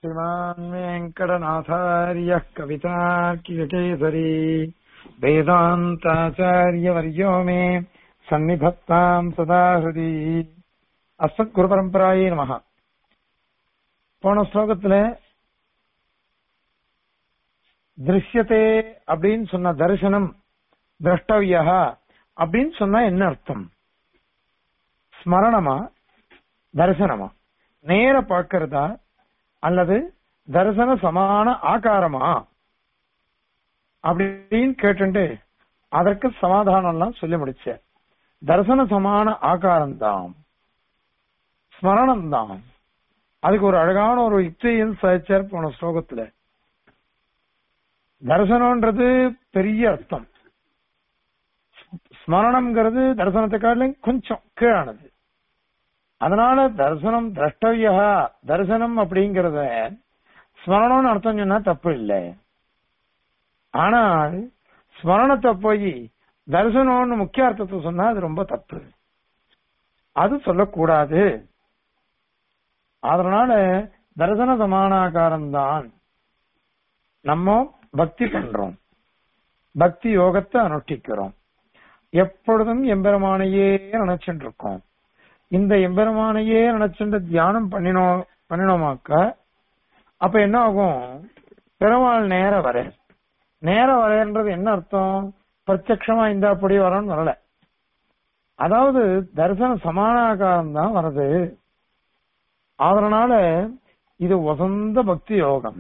श्रीमान् वेङ्कटनाथार्यः कवितार्कियकेसरी वेदान्ताचार्यवर्यो मे सन्निधत्ताम् सदा हृदि அஸ்மத்குருபரம்பராயே நமக போன ஸ்லோகத்துல திருஷ்யத்தே அப்படின்னு சொன்ன தரிசனம் திரஷ்டவியா அப்படின்னு சொன்னா என்ன அர்த்தம் ஸ்மரணமா தரிசனமா நேர பார்க்கறதா அல்லது தரிசன சமான ஆகாரமா அப்படின்னு கேட்டுட்டு அதற்கு சமாதானம் எல்லாம் சொல்லி முடிச்ச தரிசன சமான ஆகாரம் தான் ஸ்மரணம் தான் அதுக்கு ஒரு அழகான ஒரு யுக்தியும் சாய்ச்சார் போன ஸ்லோகத்துல தரிசனம்ன்றது பெரிய அர்த்தம் ஸ்மரணம்ங்கிறது தரிசனத்தை காட்டிலும் கொஞ்சம் கீழானது அதனால தரிசனம் திரஷ்டவியா தரிசனம் அப்படிங்கறத ஸ்மரணம்னு அர்த்தம் சொன்னா தப்பு இல்லை ஆனால் ஸ்மரணத்தை போய் தரிசனம்னு முக்கிய அர்த்தத்தை சொன்னா அது ரொம்ப தப்பு அது சொல்லக்கூடாது அதனால தரிசன சமானாகாரம் தான் நம்ம பக்தி பண்றோம் பக்தி யோகத்தை அனுஷ்டிக்கிறோம் எப்பொழுதும் எம்பெருமானையே நினைச்சுட்டு இருக்கோம் இந்த எம்பெருமானையே நினைச்சுட்டு தியானம் பண்ணினோம் பண்ணினோமாக்க அப்ப என்ன ஆகும் பெருமாள் நேர வர நேர வரைன்றது என்ன அர்த்தம் பிரத்யக்ஷமா இந்த அப்படி வரணும்னு வரல அதாவது தரிசன சமானாகாரம் தான் வருது அதனால இது வசந்த பக்தி யோகம்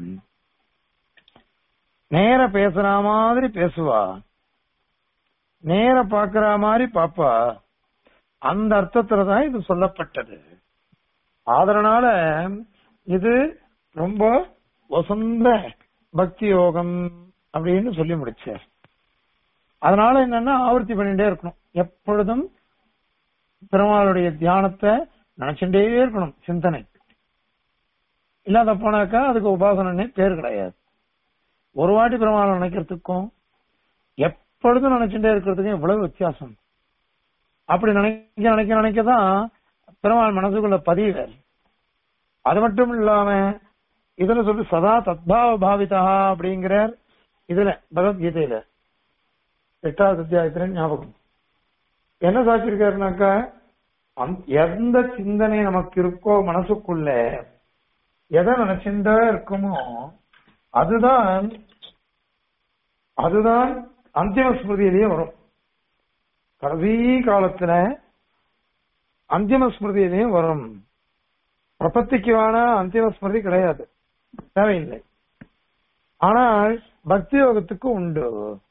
நேர பேசுற மாதிரி பேசுவா நேர பாக்குற மாதிரி பாப்பா அந்த அர்த்தத்துலதான் இது சொல்லப்பட்டது அதனால இது ரொம்ப வசந்த பக்தி யோகம் அப்படின்னு சொல்லி முடிச்சார் அதனால என்னன்னா ஆவர்த்தி பண்ணிட்டே இருக்கணும் எப்பொழுதும் பெருமாளுடைய தியானத்தை நினைச்சுட்டே இருக்கணும் சிந்தனை இல்லாத போனாக்கா அதுக்கு உபாசனே பேர் கிடையாது ஒரு வாட்டி பெருமாளை நினைக்கிறதுக்கும் எப்பொழுதும் நினைச்சுட்டே இருக்கிறதுக்கும் எவ்வளவு வித்தியாசம் அப்படி நினைக்க நினைக்க நினைக்கதான் பெருமாள் மனசுக்குள்ள பதிவார் அது மட்டும் இல்லாம இதுல சொல்லி சதா தத்பாவ பாவிதா அப்படிங்கிறார் இதுல பகவத்கீதையில எட்டாவது அத்தியாயத்துல ஞாபகம் என்ன சாச்சிருக்காருனாக்கா எந்த சிந்தனை நமக்கு இருக்கோ மனசுக்குள்ள எதை நினைச்சுட்டே இருக்குமோ அதுதான் அதுதான் அந்திம ஸ்மிருதியிலேயே வரும் கடைசி காலத்துல அந்திம ஸ்மிருதியிலையும் வரும் பிரபத்திக்குவான அந்திம ஸ்மிருதி கிடையாது தேவையில்லை ஆனால் பக்தி யோகத்துக்கு உண்டு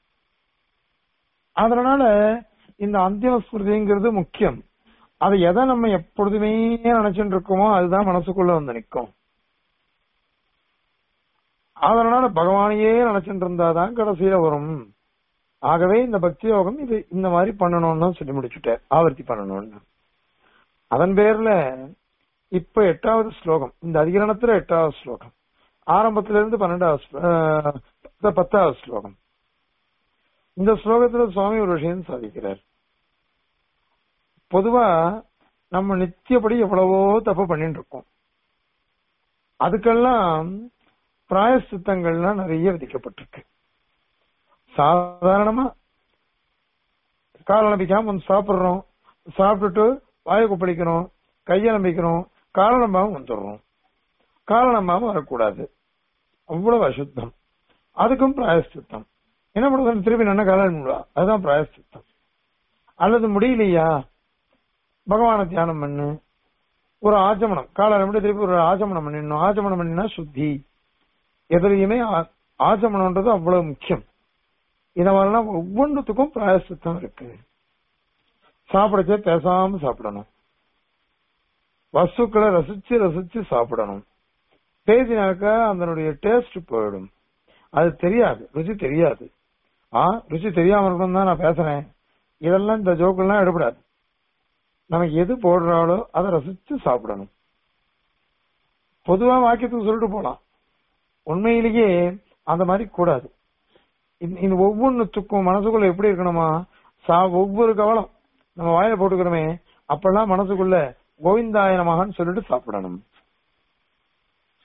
அதனால இந்த அந்திம ஸ்மிருதிங்கிறது முக்கியம் அதை எதை நம்ம எப்பொழுதுமே நினைச்சுட்டு இருக்கோமோ அதுதான் மனசுக்குள்ள வந்து நிற்கும் அதனால பகவானையே நினைச்சுட்டு இருந்தாதான் கடைசியில வரும் ஆகவே இந்த பக்தி யோகம் இது இந்த மாதிரி பண்ணணும்னு சொல்லி முடிச்சுட்டார் ஆவர்த்தி பண்ணணும்னு அதன் பேர்ல இப்ப எட்டாவது ஸ்லோகம் இந்த அதிகரணத்துல எட்டாவது ஸ்லோகம் ஆரம்பத்துல இருந்து பன்னெண்டாவது பத்தாவது ஸ்லோகம் இந்த ஸ்லோகத்துல சுவாமி ஒரு விஷயம் சாதிக்கிறார் பொதுவா நம்ம நித்தியப்படி எவ்வளவோ தப்பு பண்ணிட்டு இருக்கோம் அதுக்கெல்லாம் பிராயசித்தங்கள்லாம் நிறைய விதிக்கப்பட்டிருக்கு சாதாரணமா காலநம்பிக்காம வந்து சாப்பிடுறோம் சாப்பிட்டுட்டு வாயை கொப்பளிக்கணும் கையலம்பிக்கணும் காலநம்பாம வந்துடுறோம் காலநம்பாம வரக்கூடாது அவ்வளவு அசுத்தம் அதுக்கும் பிராயசித்தம் என்ன பண்ணுறது திருப்பி நல்ல காலம் அதுதான் பிராயசித்தம் அல்லது முடியலையா பகவான தியானம் பண்ணு ஒரு ஆச்சமனம் கால நிமிடம் திருப்பி ஒரு ஆச்சமனம் பண்ணிடணும் ஆச்சமனம் பண்ணினா சுத்தி எதுலையுமே ஆச்சமனம்ன்றது அவ்வளவு முக்கியம் இத மாதிரிலாம் ஒவ்வொன்றுத்துக்கும் பிராயசித்தம் இருக்கு சாப்பிடச்சே பேசாம சாப்பிடணும் வஸ்துக்களை ரசிச்சு ரசிச்சு சாப்பிடணும் பேசினாக்கா அதனுடைய டேஸ்ட் போயிடும் அது தெரியாது ருசி தெரியாது ஆ ருசி தெரியாம இருக்கும் தான் நான் பேசுறேன் இதெல்லாம் இந்த ஜோக்கெல்லாம் எடுபடாது நம்ம எது போடுறாலோ அதை ரசிச்சு சாப்பிடணும் பொதுவா வாக்கியத்துக்கு சொல்லிட்டு போலாம் உண்மையிலேயே அந்த மாதிரி கூடாது இந்த ஒவ்வொன்றுத்துக்கும் மனசுக்குள்ள எப்படி இருக்கணுமா சா ஒவ்வொரு கவலம் நம்ம வாயில போட்டுக்கிறோமே அப்பெல்லாம் மனசுக்குள்ள கோவிந்தாய நமகான்னு சொல்லிட்டு சாப்பிடணும்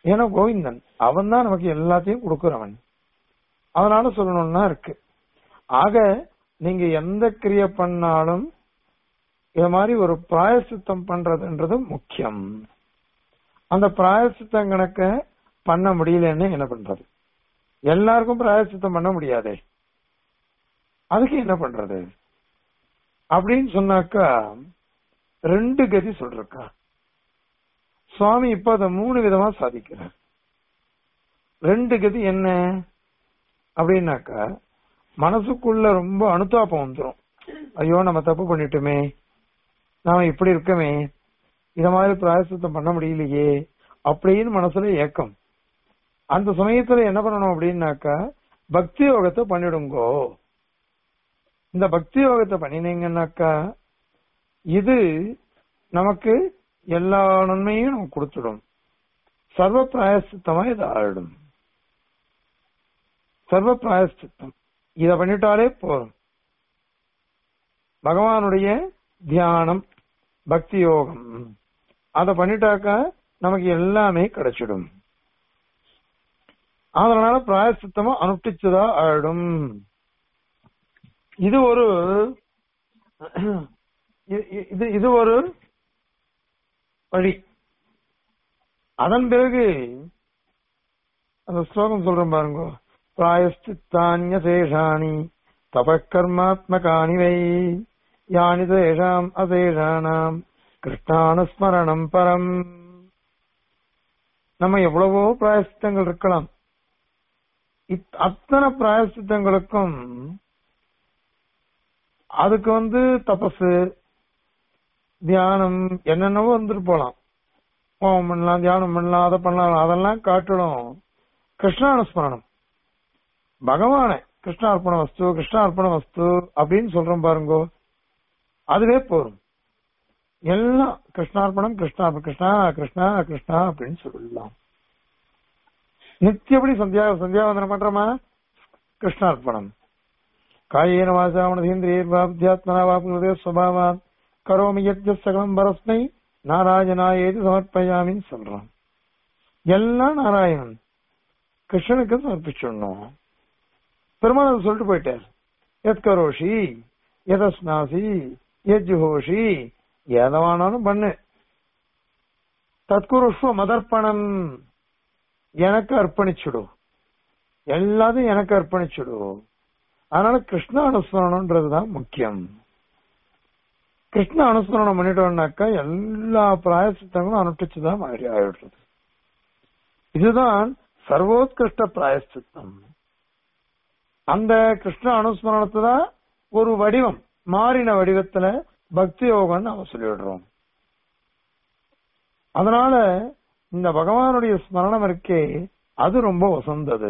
ஏன்னா கோவிந்தன் அவன் தான் நமக்கு எல்லாத்தையும் கொடுக்கிறவன் அதனால சொல்லணும்னா இருக்கு ஆக நீங்க எந்த கிரிய பண்ணாலும் இது மாதிரி ஒரு பிராயசித்தம் பண்றதுன்றது முக்கியம் அந்த பிராயசித்தம் கணக்க பண்ண முடியலன்னு என்ன பண்றது எல்லாருக்கும் பிராயசித்தம் பண்ண முடியாதே அதுக்கு என்ன பண்றது அப்படின்னு சொன்னாக்கா ரெண்டு கதி சொல்றக்கா சுவாமி இப்ப அதை மூணு விதமா சாதிக்கிறார் ரெண்டு கதி என்ன அப்படின்னாக்கா மனசுக்குள்ள ரொம்ப அனுதாபம் வந்துரும் ஐயோ நம்ம தப்பு பண்ணிட்டோமே நாம இப்படி இருக்கமே இத மாதிரி பிராயசித்தம் பண்ண முடியலையே அப்படின்னு மனசுல ஏக்கம் அந்த சமயத்துல என்ன பண்ணணும் அப்படின்னாக்கா பக்தி யோகத்தை பண்ணிடுங்கோ இந்த பக்தி யோகத்தை பண்ணினீங்கன்னாக்கா இது நமக்கு எல்லா நன்மையும் நமக்கு கொடுத்துடும் சர்வ பிராயசித்தமா இது ஆயிடும் சர்வ பிராயசித்தம் இத பண்ணிட்டாலே போதும் பகவானுடைய தியானம் பக்தி யோகம் அத பண்ணிட்டாக்கா நமக்கு எல்லாமே கிடைச்சிடும் அதனால பிராயசித்தமா அனுஷ்டிச்சதா ஆயிடும் இது ஒரு இது இது ஒரு வழி அதன் பிறகு அந்த ஸ்லோகம் சொல்றேன் பாருங்க பிராயஸ்தித்தானிய சேஷாணி தபக்கர்மாத்மகானி வை யானி தேஷாம் அசேஷானாம் கிருஷ்ணானுஸ்மரணம் பரம் நம்ம எவ்வளவோ பிராயசித்தங்கள் இருக்கலாம் அத்தனை பிராயசித்தங்களுக்கும் அதுக்கு வந்து தபசு தியானம் என்னென்னவோ வந்துட்டு போலாம் ஹோமம் பண்ணலாம் தியானம் பண்ணலாம் அதை பண்ணலாம் அதெல்லாம் காட்டணும் கிருஷ்ணானுஸ்மரணம் பகவான கிருஷ்ணார்ப்பண வஸ்து கிருஷ்ணார்ப்பண வஸ்து அப்படின்னு சொல்றோம் பாருங்கோ அதுவே போரும் எல்லாம் கிருஷ்ணார்ப்பணம் கிருஷ்ணா கிருஷ்ணா கிருஷ்ணா கிருஷ்ணா அப்படின்னு சொல்லலாம் நித்தியபடி சந்தியா சந்தியாவந்தனம் பண்றோமா கிருஷ்ணார்ப்பணம் காயேன வாசாமனதீந்திரியர்வாப்தியாத்மனா வாப்னுதே சுபாவான் கரோமி யஜ்ஜ சகலம் பரஸ்மை நாராயணாயேது சமர்ப்பயாமின்னு சொல்றான் எல்லாம் நாராயணன் கிருஷ்ணனுக்கு சமர்ப்பிச்சிடணும் பெருமாள் அதை சொல்லிட்டு போயிட்டார் எத் கரோஷி எதஸ்னாசி எஜ்ஜுஹோஷி எதவானாலும் பண்ணு தற்குருஷ்வ மதர்ப்பணம் எனக்கு அர்ப்பணிச்சுடு எல்லாத்தையும் எனக்கு அர்ப்பணிச்சுடு அதனால கிருஷ்ண அனுஸ்மரணம்ன்றதுதான் முக்கியம் கிருஷ்ண அனுஸ்மரணம் பண்ணிட்டோம்னாக்கா எல்லா பிராயசித்தங்களும் அனுஷ்டிச்சுதான் மாதிரி ஆயிடுறது இதுதான் சர்வோத்கிருஷ்ட பிராயசித்தம் அந்த கிருஷ்ண அனுஸ்மரணத்தை தான் ஒரு வடிவம் மாறின வடிவத்துல பக்தி யோகம்னு நம்ம சொல்லிவிடுறோம் அதனால இந்த பகவானுடைய ஸ்மரணம் இருக்கே அது ரொம்ப வசந்தது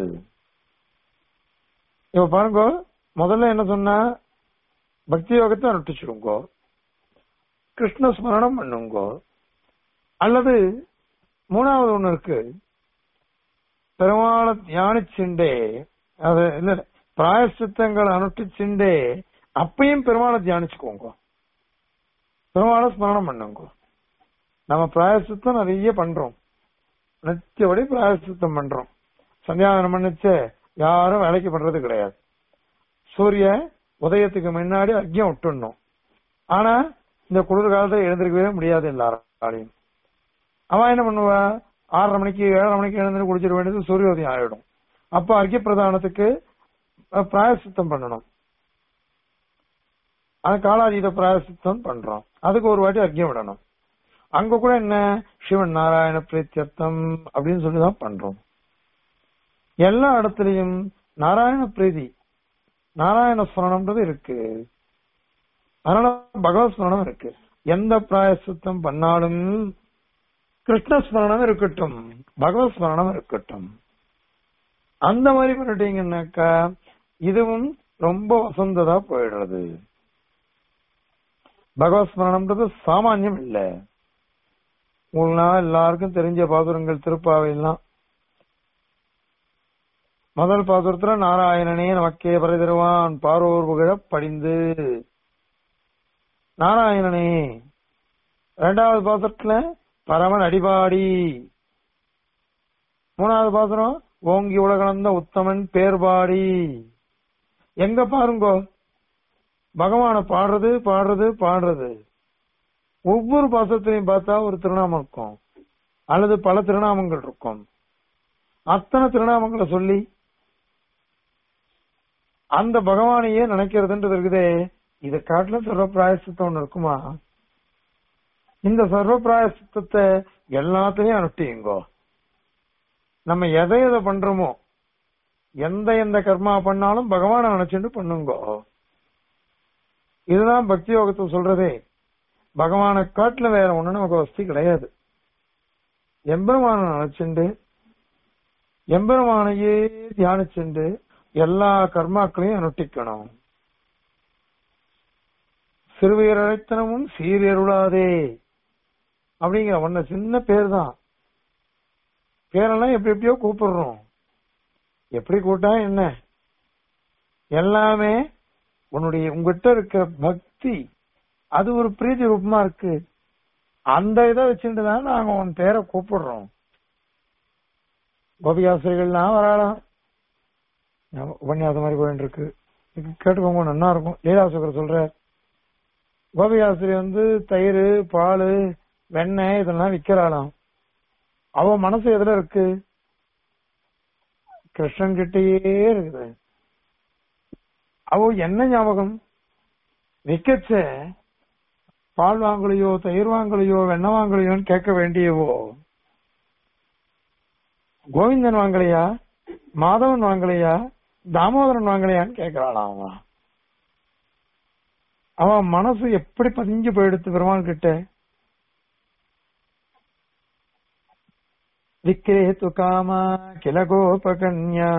இப்ப பாருங்க முதல்ல என்ன சொன்னா பக்தி யோகத்தை அனுஷ்டிச்சுடுங்கோ கிருஷ்ண ஸ்மரணம் பண்ணுங்கோ அல்லது மூணாவது ஒண்ணு இருக்கு பெருமாளை தியானிச்சுண்டே அது இல்ல பிராயசித்தங்கள் அனுஷ்டிச்சுண்டே அப்பயும் பெருமாளை தியானிச்சுக்கோங்க பெருமாளை ஸ்மரணம் பண்ணுங்க நம்ம பிராயசித்தம் நிறைய பண்றோம் நித்தியபடி பிராயசித்தம் பண்றோம் சந்தியாவனம் பண்ணிச்சு யாரும் வேலைக்கு பண்றது கிடையாது சூரிய உதயத்துக்கு முன்னாடி அக்யம் விட்டுடணும் ஆனா இந்த குளிர் காலத்துல எழுந்திருக்கவே முடியாது எல்லாராலையும் அவன் என்ன பண்ணுவா ஆறரை மணிக்கு ஏழரை மணிக்கு எழுந்து குடிச்சிட வேண்டியது சூரியோதயம் ஆயிடும் அப்ப அர்க்கிய பிரதானத்துக்கு பிராயசித்தம் பண்ணணும் அது காலாதீத பிராயசித்தம் பண்றோம் அதுக்கு ஒரு வாட்டி அர்க்கியம் விடணும் அங்க கூட என்ன சிவன் நாராயண பிரீத்தியர்த்தம் அப்படின்னு சொல்லிதான் பண்றோம் எல்லா இடத்துலயும் நாராயண பிரீதி நாராயண ஸ்மரணம்ன்றது இருக்கு அதனால பகவத் ஸ்மரணம் இருக்கு எந்த பிராயசித்தம் பண்ணாலும் கிருஷ்ண ஸ்மரணம் இருக்கட்டும் பகவத் ஸ்மரணம் இருக்கட்டும் அந்த மாதிரி பண்ணிட்டீங்கன்னாக்கா இதுவும் ரொம்ப வசந்ததா போயிடுறது பகவத் ஸ்மரணம்ன்றது சாமானியம் இல்ல உங்களுக்கு எல்லாருக்கும் தெரிஞ்ச பாசுரங்கள் திருப்பாவை எல்லாம் முதல் பாசுரத்துல நாராயணனே நமக்கே பரதருவான் பாரோர் புகழ படிந்து நாராயணனே இரண்டாவது பாசுரத்துல பரமன் அடிபாடி மூணாவது பாசுரம் ஓங்கி உலகளந்த உத்தமன் பேர்பாடி எங்க பாருங்கோ பகவான பாடுறது பாடுறது பாடுறது ஒவ்வொரு பாசத்திலையும் பார்த்தா ஒரு திருநாமம் இருக்கும் அல்லது பல திருநாமங்கள் இருக்கும் அத்தனை திருநாமங்களை சொல்லி அந்த பகவானையே நினைக்கிறதுன்றது இருக்குதே இதை காட்டுல சர்வ பிராயசித்தம் ஒண்ணு இருக்குமா இந்த சர்வ பிராயசித்தத்தை எல்லாத்தையும் அனுஷ்டியுங்கோ நம்ம எதை எதை பண்றோமோ எந்த எந்த கர்மா பண்ணாலும் பகவானை நினைச்சுட்டு பண்ணுங்கோ இதுதான் பக்தி யோகத்தை சொல்றதே பகவானை காட்டுல வேற ஒண்ணு நமக்கு வசதி கிடையாது எம்பெருமான நினைச்சுண்டு எம்பெருமானையே தியானிச்சுண்டு எல்லா கர்மாக்களையும் அனுஷ்டிக்கணும் சிறுவீரழைத்தனமும் சீரியருளாதே அப்படிங்கிற ஒன்ன சின்ன பேர் தான் பேரெல்லாம் எப்படி எப்படியோ கூப்பிடுறோம் எப்படி கூட்டா என்ன எல்லாமே உன்னுடைய உங்ககிட்ட இருக்கிற பக்தி அது ஒரு பிரீதி ரூபமா இருக்கு அந்த இதை வச்சுட்டு தான் நாங்க உன் பேரை கூப்பிடுறோம் கோபிகாசிரிகள்லாம் வராளாம் உபன்யாசம் மாதிரி போயிட்டு இருக்கு கேட்டுக்கோங்க நல்லா இருக்கும் லீலாசுக்கர் சொல்ற கோபிகாசிரி வந்து தயிர் பால் வெண்ணெய் இதெல்லாம் விக்கிறாளாம் அவ மனசு எதுல இருக்கு கிருஷ்ணன் கிட்டயே இருக்குது அவ என்ன ஞாபகம் விக்கச்ச பால் வாங்கலையோ தயிர் வாங்கலையோ வெண்ணெய் வாங்கலையோன்னு கேட்க வேண்டியவோ கோவிந்தன் வாங்கலையா மாதவன் வாங்கலையா தாமோதரன் வாங்கலையான்னு கேட்கிறாளாம் அவன் அவன் மனசு எப்படி பதிஞ்சு போயிடுத்து பெருமாள் கிட்ட விக்ரேத்து காமா கில கோபகன்யா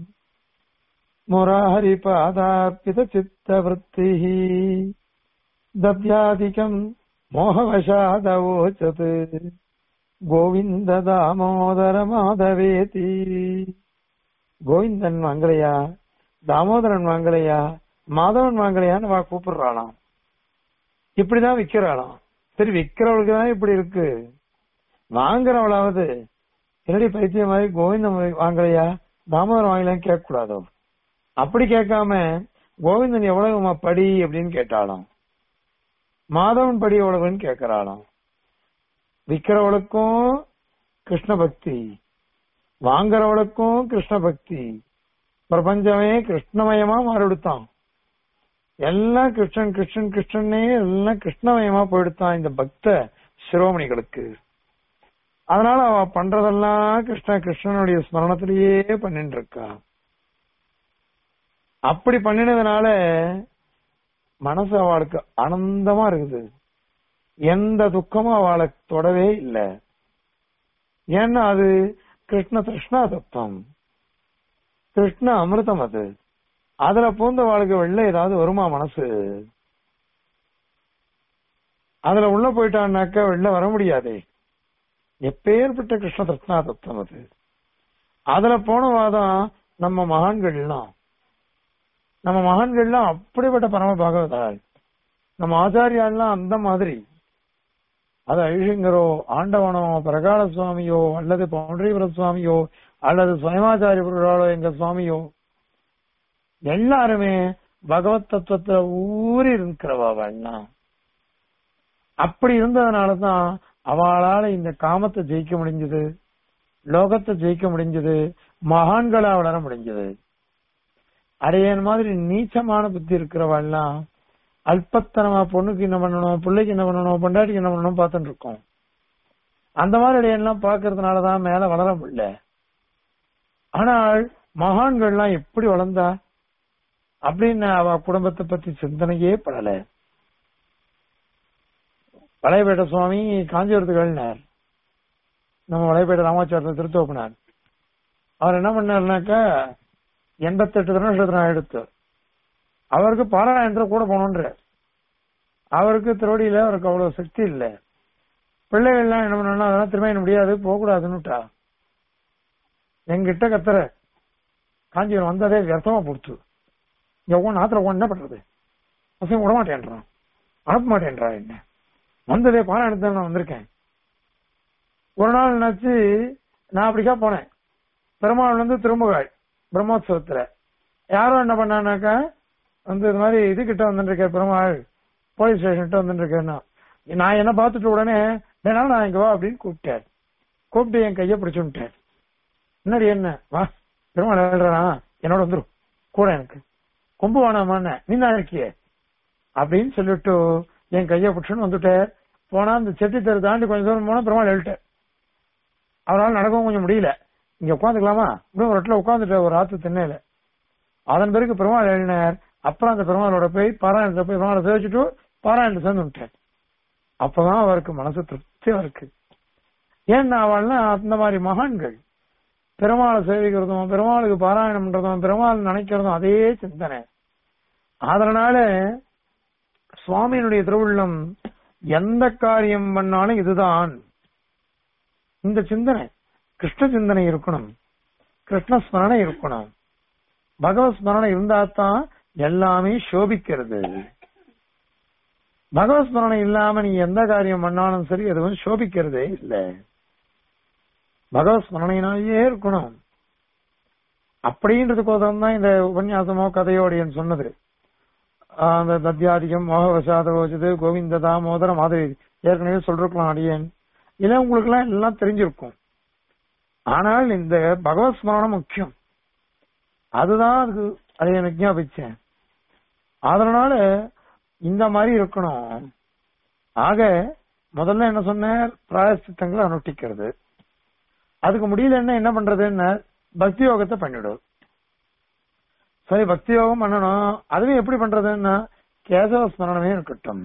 முராரி பாதார்ப்பித சித்த விற்பி தப்யாதிகம் மோகவசாதவோச்சத் கோவிந்த தாமோதர மாதவேதி கோவிந்தன் வாங்கலையா தாமோதரன் வாங்கலையா மாதவன் வாங்கலையான்னு வா கூப்பிடுறாளாம் இப்படிதான் விக்கிறாளாம் சரி விக்கிறவளுக்கு தான் இப்படி இருக்கு வாங்குறவளாவது என்னடி பைத்தியம் மாதிரி கோவிந்தன் வாங்கலையா தாமோதரன் வாங்கலையான்னு கேட்க கூடாதோ அப்படி கேட்காம கோவிந்தன் எவ்வளவு படி அப்படின்னு கேட்டாளாம் மாதவன் படி எவ்வளவுன்னு கேட்கிறாளாம் விக்கிறவளுக்கும் கிருஷ்ண பக்தி வாங்குறவளுக்கும் கிருஷ்ண பக்தி பிரபஞ்சமே கிருஷ்ணமயமா மாறிடுத்தான் எல்லாம் கிருஷ்ணன் கிருஷ்ணன் கிருஷ்ணனே எல்லாம் கிருஷ்ணமயமா போயிடுத்தான் இந்த பக்த சிரோமணிகளுக்கு அதனால அவ பண்றதெல்லாம் கிருஷ்ண கிருஷ்ணனுடைய ஸ்மரணத்திலேயே பண்ணிட்டு இருக்கா அப்படி பண்ணினதுனால மனசு அவளுக்கு ஆனந்தமா இருக்குது எந்த துக்கமும் அவளை தொடவே இல்லை ஏன்னா அது கிருஷ்ண கிருஷ்ணா தத்துவம் கிருஷ்ண அமிர்தம் அது அதுல பூந்த வாழ்க்கை வெளில ஏதாவது வருமா மனசு அதுல உள்ள போயிட்டான்னாக்க வெளில வர முடியாதே எப்பேற்பட்ட கிருஷ்ண கிருஷ்ணா தத்துவம் அது அதுல போனவாதான் நம்ம மகான்கள்லாம் நம்ம மகான்கள்லாம் அப்படிப்பட்ட பரம பாகவதாள் நம்ம ஆச்சாரியாலாம் அந்த மாதிரி அது ஐஷங்கரோ ஆண்டவனோ பிரகால சுவாமியோ அல்லது பவுண்டரீபுர சுவாமியோ அல்லது சுயமாச்சாரிய புருஷாலோ எங்க சுவாமியோ எல்லாருமே பகவத் தத்துவத்துல ஊறி இருக்கிறவாள்னா அப்படி இருந்ததுனாலதான் அவளால இந்த காமத்தை ஜெயிக்க முடிஞ்சது லோகத்தை ஜெயிக்க முடிஞ்சது மகான்களா வளர முடிஞ்சது அடையன் மாதிரி நீச்சமான புத்தி இருக்கிறவாள்லாம் அல்பத்தனமா பொண்ணுக்கு என்ன பண்ணணும் பிள்ளைக்கு என்ன பண்ணணும் பொண்டாட்டிக்கு என்ன பண்ணணும் பார்த்துட்டு இருக்கோம் அந்த மாதிரி இடையெல்லாம் பாக்குறதுனாலதான் மேல வளர முடியல ஆனால் மகான்கள்லாம் எப்படி வளர்ந்தா அப்படின்னு அவ குடும்பத்தை பத்தி சிந்தனையே படல வளையபேட்டை சுவாமி காஞ்சிபுரத்துக்கு நம்ம வளையபேட்டை ராமாச்சாரத்தை திருத்தோப்பினார் அவர் என்ன பண்ணாருனாக்கா எண்பத்தெட்டு திருநட்சத்திரம் எடுத்து அவருக்கு பாராயணத்துல கூட போகணுன்ற அவருக்கு திருவடியில அவருக்கு அவ்வளவு சக்தி இல்ல பிள்ளைகள் எல்லாம் என்ன பண்ணணும் அதெல்லாம் திரும்ப முடியாது போகக்கூடாதுன்னுட்டா எங்கிட்ட கத்துற காஞ்சிபுரம் வந்ததே வியர்த்தமா போடுத்து எவ்வளவு நாத்திர என்ன பண்றது பசங்க விட மாட்டேன்றான் அனுப்ப மாட்டேன்றா என்ன வந்ததே பாராயணத்துல நான் வந்திருக்கேன் ஒரு நாள் என்னாச்சு நான் அப்படிக்கா போனேன் பெருமாள் வந்து திருமுகாள் பிரம்மோத்சவத்துல யாரோ என்ன பண்ணானாக்கா வந்து இது மாதிரி இது கிட்ட வந்துட்டு இருக்கேன் பெருமாள் போலீஸ் ஸ்டேஷன் கிட்ட வந்துட்டு இருக்கேன்னா நான் என்ன பார்த்துட்டு உடனே வேணாலும் நான் இங்க வா அப்படின்னு கூப்பிட்டேன் கூப்பிட்டு என் கையை பிடிச்சு விட்டேன் என்னடி என்ன வா பெருமாள் எழுறானா என்னோட வந்துரும் கூட எனக்கு கொம்பு வேணாமான்னு நீ தான் இருக்கியே அப்படின்னு சொல்லிட்டு என் கையை பிடிச்சுன்னு வந்துட்டார் போனா அந்த செட்டி தெரு தாண்டி கொஞ்சம் தூரம் போனா பெருமாள் எழுட்டேன் அவரால் நடக்கவும் கொஞ்சம் முடியல இங்க உட்காந்துக்கலாமா இப்படியும் ஒரு இடத்துல உட்காந்துட்டு ஒரு ஆத்து திண்ணையில அதன் பிறகு பெருமாள் எழுதினார் அப்புறம் அந்த பெருமாளோட போய் பாராயணத்தை போய் பெருமாளை சேவிச்சுட்டு பாராயணத்தை சேர்ந்து விட்டார் அப்பதான் அவருக்கு மனசு திருப்தியா இருக்கு ஏன்னா அவள்லாம் அந்த மாதிரி மகான்கள் பெருமாளை சேவிக்கிறதும் பெருமாளுக்கு பாராயணம் பண்றதும் பெருமாள் நினைக்கிறதும் அதே சிந்தனை அதனால சுவாமியினுடைய திருவுள்ளம் எந்த காரியம் பண்ணாலும் இதுதான் இந்த சிந்தனை கிருஷ்ண சிந்தனை இருக்கணும் கிருஷ்ண ஸ்மரணை இருக்கணும் பகவத் ஸ்மரணை இருந்தா தான் எல்லாமே சோபிக்கிறது பகவத் ஸ்மரணை இல்லாம நீ எந்த காரியம் பண்ணாலும் சரி அது வந்து சோபிக்கிறதே இல்ல பகவத் ஸ்மரணையினாலேயே இருக்கணும் அப்படின்றதுக்கோசரம் தான் இந்த உபன்யாசமோ கதையோடையன் சொன்னது ஆஹ் அந்த தத்யாதிகம் மோகவசாத வோச்சது கோவிந்த தாமோதர மாதிரி ஏற்கனவே சொல்லிருக்கலாம் அடியேன் இல்ல உங்களுக்கு எல்லாம் எல்லாம் தெரிஞ்சிருக்கும் ஆனால் இந்த பகவத் ஸ்மரணம் முக்கியம் அதுதான் அதுக்கு அதை எனக்கு விஞ்ஞாபிச்சேன் அதனால இந்த மாதிரி இருக்கணும் ஆக முதல்ல என்ன சொன்னார் பிராயசித்தங்களை அனுஷ்டிக்கிறது அதுக்கு முடியலன்னா என்ன பண்றதுன்னு பக்தி யோகத்தை பண்ணிடும் சரி பக்தி யோகம் பண்ணணும் அதுவும் எப்படி பண்றதுன்னா கேசவ ஸ்மரணமே இருக்கட்டும்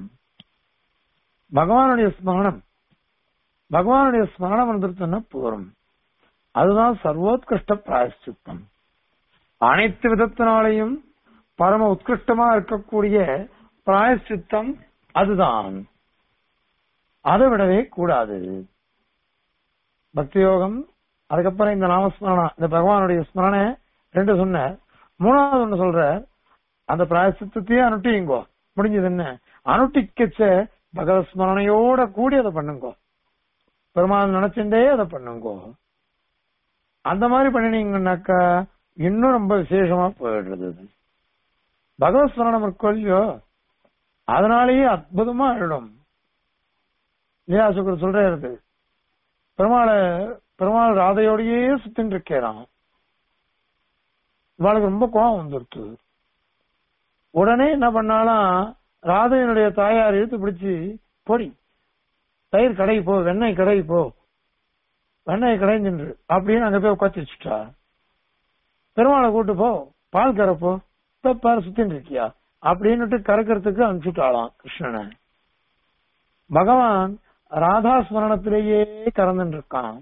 பகவானுடைய ஸ்மரணம் பகவானுடைய ஸ்மரணம் வந்துருச்சுன்னா போரும் அதுதான் சர்வோத்கிருஷ்ட பிராயஷ்சித்தம் அனைத்து விதத்தினாலையும் பரம உத்கிருஷ்டமா இருக்கக்கூடிய பிராயஷ்சித்தம் அதுதான் அதை விடவே கூடாது பக்தி யோகம் அதுக்கப்புறம் இந்த நாமஸ்மரணம் இந்த பகவானுடைய ஸ்மரணை ரெண்டு சொன்ன மூணாவது ஒண்ணு சொல்ற அந்த பிராயசித்தத்தையே அனுட்டிங்கோ முடிஞ்சது என்ன அனுட்டிக்கச்ச பகவத் ஸ்மரணையோட கூடி அதை பண்ணுங்கோ பெருமாள் நினைச்சுட்டே அதை பண்ணுங்கோ அந்த மாதிரி பண்ணினீங்கன்னாக்கா இன்னும் ரொம்ப விசேஷமா போயிடுறது அது. பகவத் ஸ்மரணம் இருக்கோ இல்லையோ அதனாலேயே அற்புதமா ஆயிடும் இல்லையா சுக்கர் சொல்றது பெருமாளை பெருமாள் ராதையோடயே சுத்தின்னு இருக்கிறான் இவாளுக்கு ரொம்ப கோபம் வந்துருச்சு உடனே என்ன பண்ணாலாம் ராதையனுடைய தாயார் இழுத்து பிடிச்சு பொடி தயிர் கடை போ வெண்ணெய் கடை போ வெண்ணெய் கடைஞ்சின்று அப்படின்னு அங்க போய் உட்காந்து வச்சுட்டா பெருமாளை கூட்டு போ பால் கறப்போ பாரு சுத்தின்னு இருக்கியா அப்படின்னுட்டு கறக்கிறதுக்கு அனுப்பிச்சுட்டாளாம் கிருஷ்ணனை பகவான் ராதா ஸ்மரணத்திலேயே கறந்துட்டு இருக்கான்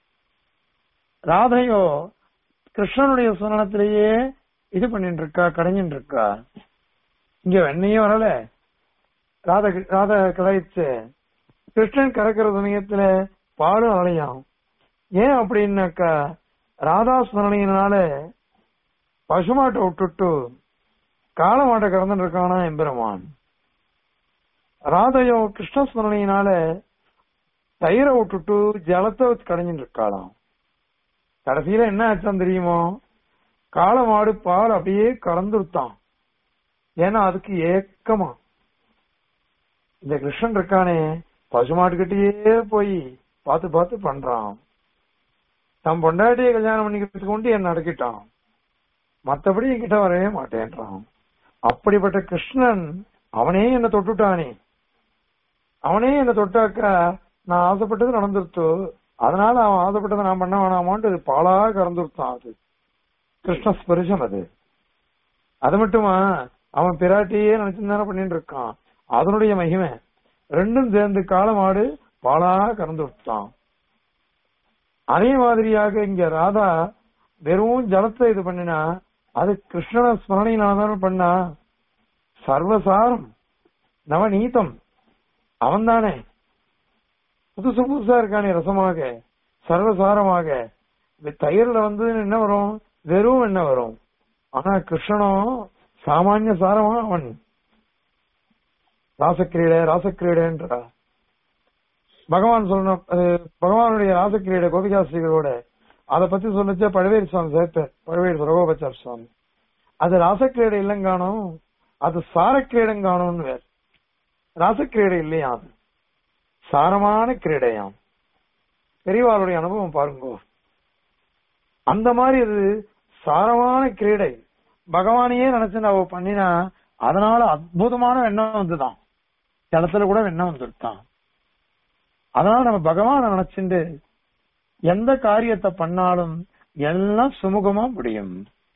ராதையோ கிருஷ்ணனுடைய ஸ்மரணத்திலேயே இது பண்ணிட்டு இருக்கா கடைஞ்சிட்டு இருக்கா இங்க வெண்ணையும் வரல ராத ராத கடைச்சு கிருஷ்ணன் கறக்கிற சமயத்துல பாலும் அலையாம் ஏன் அப்படின்னாக்கா ராதா ஸ்மரணையினால பசுமாட்டை விட்டுட்டு காளமாட்டை கறந்துட்டு இருக்கானா எம்பெருமான் ராதையோ கிருஷ்ண ஸ்மரணையினால தயிரை விட்டுட்டு ஜலத்தை கடைஞ்சிட்டு இருக்காளாம் கடைசியில என்ன ஆச்சான் தெரியுமோ காளை மாடு பால் அப்படியே கறந்துருத்தான் ஏன்னா அதுக்கு ஏக்கமா இந்த கிருஷ்ணன் இருக்கானே பசுமாட்டுக்கிட்டயே போய் பார்த்து பார்த்து பண்றான் தன் பொண்டாட்டியை கல்யாணம் பண்ணிக்கிறதுக்கு கொண்டு என்ன அடக்கிட்டான் மத்தபடி என்கிட்ட வரவே மாட்டேன்றான் அப்படிப்பட்ட கிருஷ்ணன் அவனே என்ன தொட்டுட்டானே அவனே என்ன தொட்டாக்கா நான் ஆசைப்பட்டது நடந்துருத்தோ அதனால அவன் ஆசைப்பட்டதை நான் பண்ண வேணாமான்ட்டு அது பாலா கறந்துருத்தான் அது கிருஷ்ண ஸ்பரிசம் அது அது மட்டுமா அவன் பிராட்டியே நினைச்சுதானே பண்ணிட்டு இருக்கான் அதனுடைய மகிமை ரெண்டும் சேர்ந்து காலமாடு பாலா கறந்து விட்டான் அதே மாதிரியாக இங்க ராதா வெறும் ஜலத்தை இது பண்ணினா அது கிருஷ்ணன ஸ்மரணையினால பண்ணா சர்வசாரம் நவநீதம் அவன் தானே புதுசு புதுசா இருக்கானே ரசமாக சர்வசாரமாக இந்த தயிர்ல வந்து என்ன வரும் வெறும் என்ன வரும் ஆனா கிருஷ்ணனும் சாமானிய சாரமா அவன் ராசக்கிரீடை ராசக்கிரீடைன்றா பகவான் சொல்லணும் அது பகவானுடைய ராசக்கிரீடை கோபிகாஸ்ரீகளோட அதை பத்தி சொல்லிச்ச பழவேரி சுவாமி சேர்த்தார் பழவேரி சுரகோபச்சார் சுவாமி அது ராசக்கிரீடை இல்லைங்காணும் அது சாரக்கிரீடம் காணும்னு வேறு ராசக்கிரீடை இல்லையா அது சாரமான கிரீடையாம் பெரியவாளுடைய அனுபவம் பாருங்க அந்த மாதிரி அது சாரமான கிரீடை பகவானையே நினைச்சு அவ பண்ணினா அதனால அற்புதமான வெண்ணம் வந்துதான் ஜலத்துல கூட வெண்ணம் வந்துருத்தான் அதனால நம்ம பகவானை நினைச்சுண்டு எந்த காரியத்தை பண்ணாலும் எல்லாம் சுமூகமா முடியும்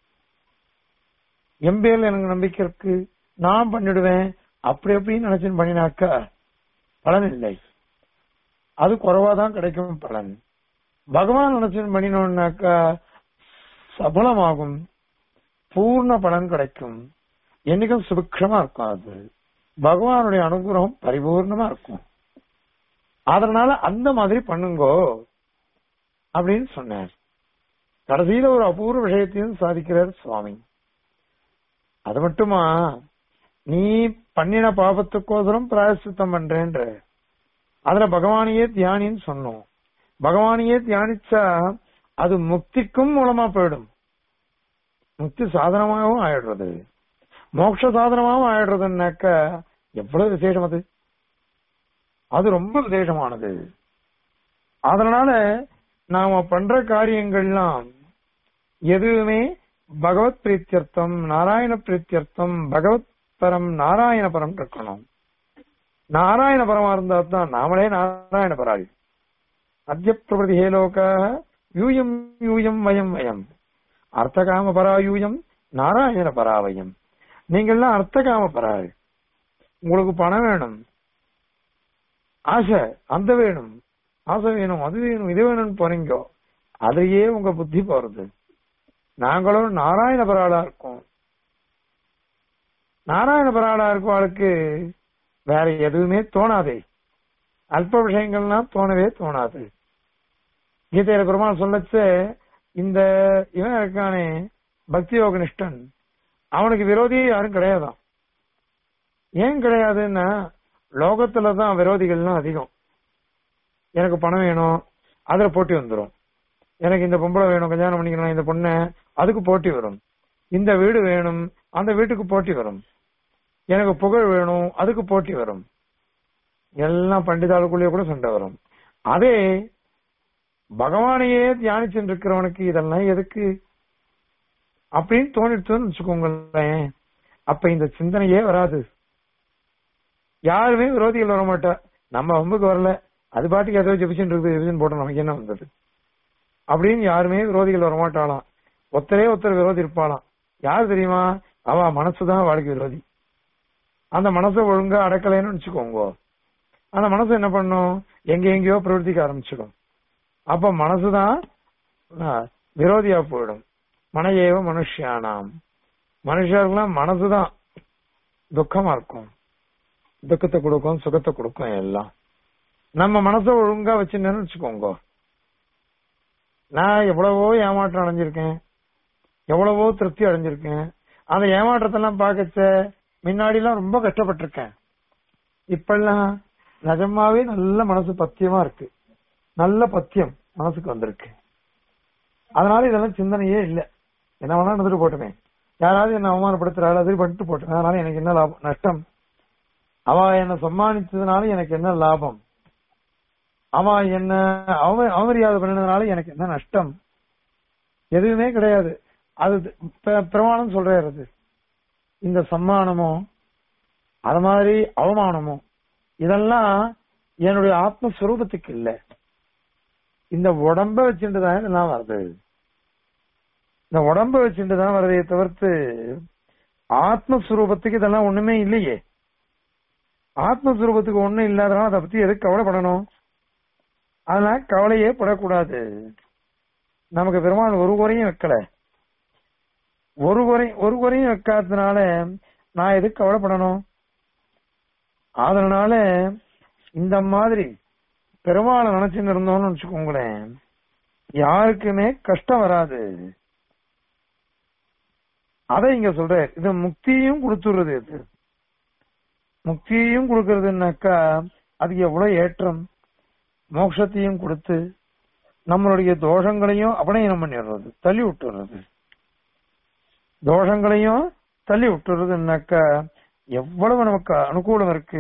எம்பேல் எனக்கு நம்பிக்கை இருக்கு நான் பண்ணிடுவேன் அப்படி அப்படின்னு நினைச்சுன்னு பண்ணினாக்கா பலன் இல்லை அது குறைவாதான் கிடைக்கும் பலன் பகவான் நினைச்சுன்னு பண்ணினோம்னாக்கா சபலமாகும் பூர்ண பலன் கிடைக்கும் என்னைக்கும் சுபிக்ஷமா இருக்கும் அது பகவானுடைய அனுகிரகம் பரிபூர்ணமா இருக்கும் அதனால அந்த மாதிரி பண்ணுங்கோ அப்படின்னு சொன்னார் கடைசியில ஒரு அபூர்வ விஷயத்தையும் சாதிக்கிறார் சுவாமி அது மட்டுமா நீ பண்ணின பாபத்துக்கோசரம் பிராயசித்தம் பண்றேன்ற அதுல பகவானையே தியானின்னு சொன்னோம் பகவானையே தியானிச்சா அது முக்திக்கும் மூலமா போயிடும் முக்தி சாதனமாகவும் ஆயிடுறது மோட்ச சாதனமாகவும் ஆயிடுறதுன்னாக்க எவ்வளவு விசேஷம் அது அது ரொம்ப விசேஷமானது அதனால நாம பண்ற காரியங்கள்லாம் எதுவுமே பகவத் பிரீத்தியர்த்தம் நாராயண பிரீத்தியர்த்தம் பகவத் பரம் நாராயண பரம் இருக்கணும் நாராயண பரமா இருந்தா தான் நாமளே நாராயண பராளி அத்திய பிரபதி ஹே லோக யூயம் யூயம் வயம் வயம் அர்த்தகாம பராயூயம் நாராயண பராவயம் நீங்கள்லாம் அர்த்தகாம பராள் உங்களுக்கு பணம் வேணும் ஆசை அந்த வேணும் ஆசை வேணும் அது வேணும் இது வேணும்னு போறீங்க அதையே உங்க புத்தி போறது நாங்களும் நாராயண பராளா இருக்கோம் நாராயண பராளா இருக்கவாளுக்கு வேற எதுவுமே தோணாதே அல்ப விஷயங்கள்லாம் தோணவே தோணாது கீதையில பெருமாள் சொல்லச்ச இந்த இவன் இருக்கானே பக்தி யோகனிஷ்டன் அவனுக்கு விரோதியே யாரும் கிடையாதான் ஏன் கிடையாதுன்னா லோகத்துலதான் விரோதிகள்லாம் அதிகம் எனக்கு பணம் வேணும் அதுல போட்டி வந்துடும் எனக்கு இந்த பொம்பளை வேணும் கல்யாணம் பண்ணிக்கணும் இந்த பொண்ணு அதுக்கு போட்டி வரும் இந்த வீடு வேணும் அந்த வீட்டுக்கு போட்டி வரும் எனக்கு புகழ் வேணும் அதுக்கு போட்டி வரும் எல்லாம் பண்டிதாளுக்குள்ளேயே கூட சண்டை வரும் அதே பகவானையே தியானிச்சுட்டு இருக்கிறவனுக்கு இதெல்லாம் எதுக்கு அப்படின்னு தோணிட்டுன்னு வச்சுக்கோங்களேன் அப்ப இந்த சிந்தனையே வராது யாருமே விரோதிகள் வர மாட்டா நம்ம வம்புக்கு வரல அது பாட்டுக்கு ஏதோ ஜெபிச்சுட்டு இருக்குது ஜெபிச்சுன்னு போட்டோம் நமக்கு என்ன வந்தது அப்படின்னு யாருமே விரோதிகள் வரமாட்டாளாம் ஒத்தரே ஒருத்தர் விரோதி இருப்பாளாம் யார் தெரியுமா அவ மனசுதான் வாழ்க்கை விரோதி அந்த மனசை ஒழுங்கா அடக்கலைன்னு வச்சுக்கோங்க அந்த மனசு என்ன பண்ணும் எங்க எங்கேயோ பிரவர்த்திக்க ஆரம்பிச்சிடும் அப்ப மனசுதான் விரோதியா போயிடும் மனையேவ மனுஷியானாம் மனுஷர்களும் மனசுதான் துக்கமா இருக்கும் துக்கத்தை கொடுக்கும் சுகத்தை கொடுக்கும் எல்லாம் நம்ம மனசை ஒழுங்கா வச்சுன்னு வச்சுக்கோங்க நான் எவ்வளவோ ஏமாற்றம் அடைஞ்சிருக்கேன் எவ்வளவோ திருப்தி அடைஞ்சிருக்கேன் அந்த ஏமாற்றத்தெல்லாம் பார்க்கச்ச முன்னாடி எல்லாம் ரொம்ப கஷ்டப்பட்டிருக்கேன் இப்பெல்லாம் நிஜமாவே நல்ல மனசு பத்தியமா இருக்கு நல்ல பத்தியம் மனசுக்கு வந்திருக்கு அதனால இதெல்லாம் சிந்தனையே இல்ல என்ன வேணா நடந்துட்டு போட்டுமே யாராவது என்ன அவமானப்படுத்துறாள் அது பண்ணிட்டு போட்டேன் அதனால எனக்கு என்ன லாபம் நஷ்டம் அவ என்ன சம்மானிச்சதுனால எனக்கு என்ன லாபம் அவ என்ன அவ அவமரியாதை பண்ணதுனால எனக்கு என்ன நஷ்டம் எதுவுமே கிடையாது அது பிரமாணம் சொல்றாரு இந்த சம்மானமோ அது மாதிரி அவமானமோ இதெல்லாம் என்னுடைய ஆத்மஸ்வரூபத்துக்கு இல்ல இந்த உடம்ப வச்சுட்டு தான் இதெல்லாம் வருது இந்த உடம்ப வச்சுட்டு தான் வருதே தவிர்த்து ஆத்மஸ்வரூபத்துக்கு இதெல்லாம் ஒண்ணுமே இல்லையே ஆத்மஸ்வரூபத்துக்கு ஒண்ணும் இல்லாதனால அதை பத்தி எதுக்கு கவலைப்படணும் அதனால கவலையே படக்கூடாது நமக்கு பெருமாள் ஒரு குறையும் வைக்கல ஒரு குறை ஒரு குறையும் வைக்காததுனால நான் எதுக்கு கவலைப்படணும் அதனால இந்த மாதிரி பெருமாளை நினைச்சுன்னு இருந்தோம்னு வச்சுக்கோங்களேன் யாருக்குமே கஷ்டம் வராது அதை இங்க சொல்ற இது முக்தியும் கொடுத்துடுறது இது முக்தியையும் கொடுக்கறதுனாக்கா அது எவ்வளவு ஏற்றம் மோட்சத்தையும் கொடுத்து நம்மளுடைய தோஷங்களையும் அபநயனம் பண்ணிடுறது தள்ளி விட்டுறது தோஷங்களையும் தள்ளி விட்டுறதுன்னாக்கா எவ்வளவு நமக்கு அனுகூலம் இருக்கு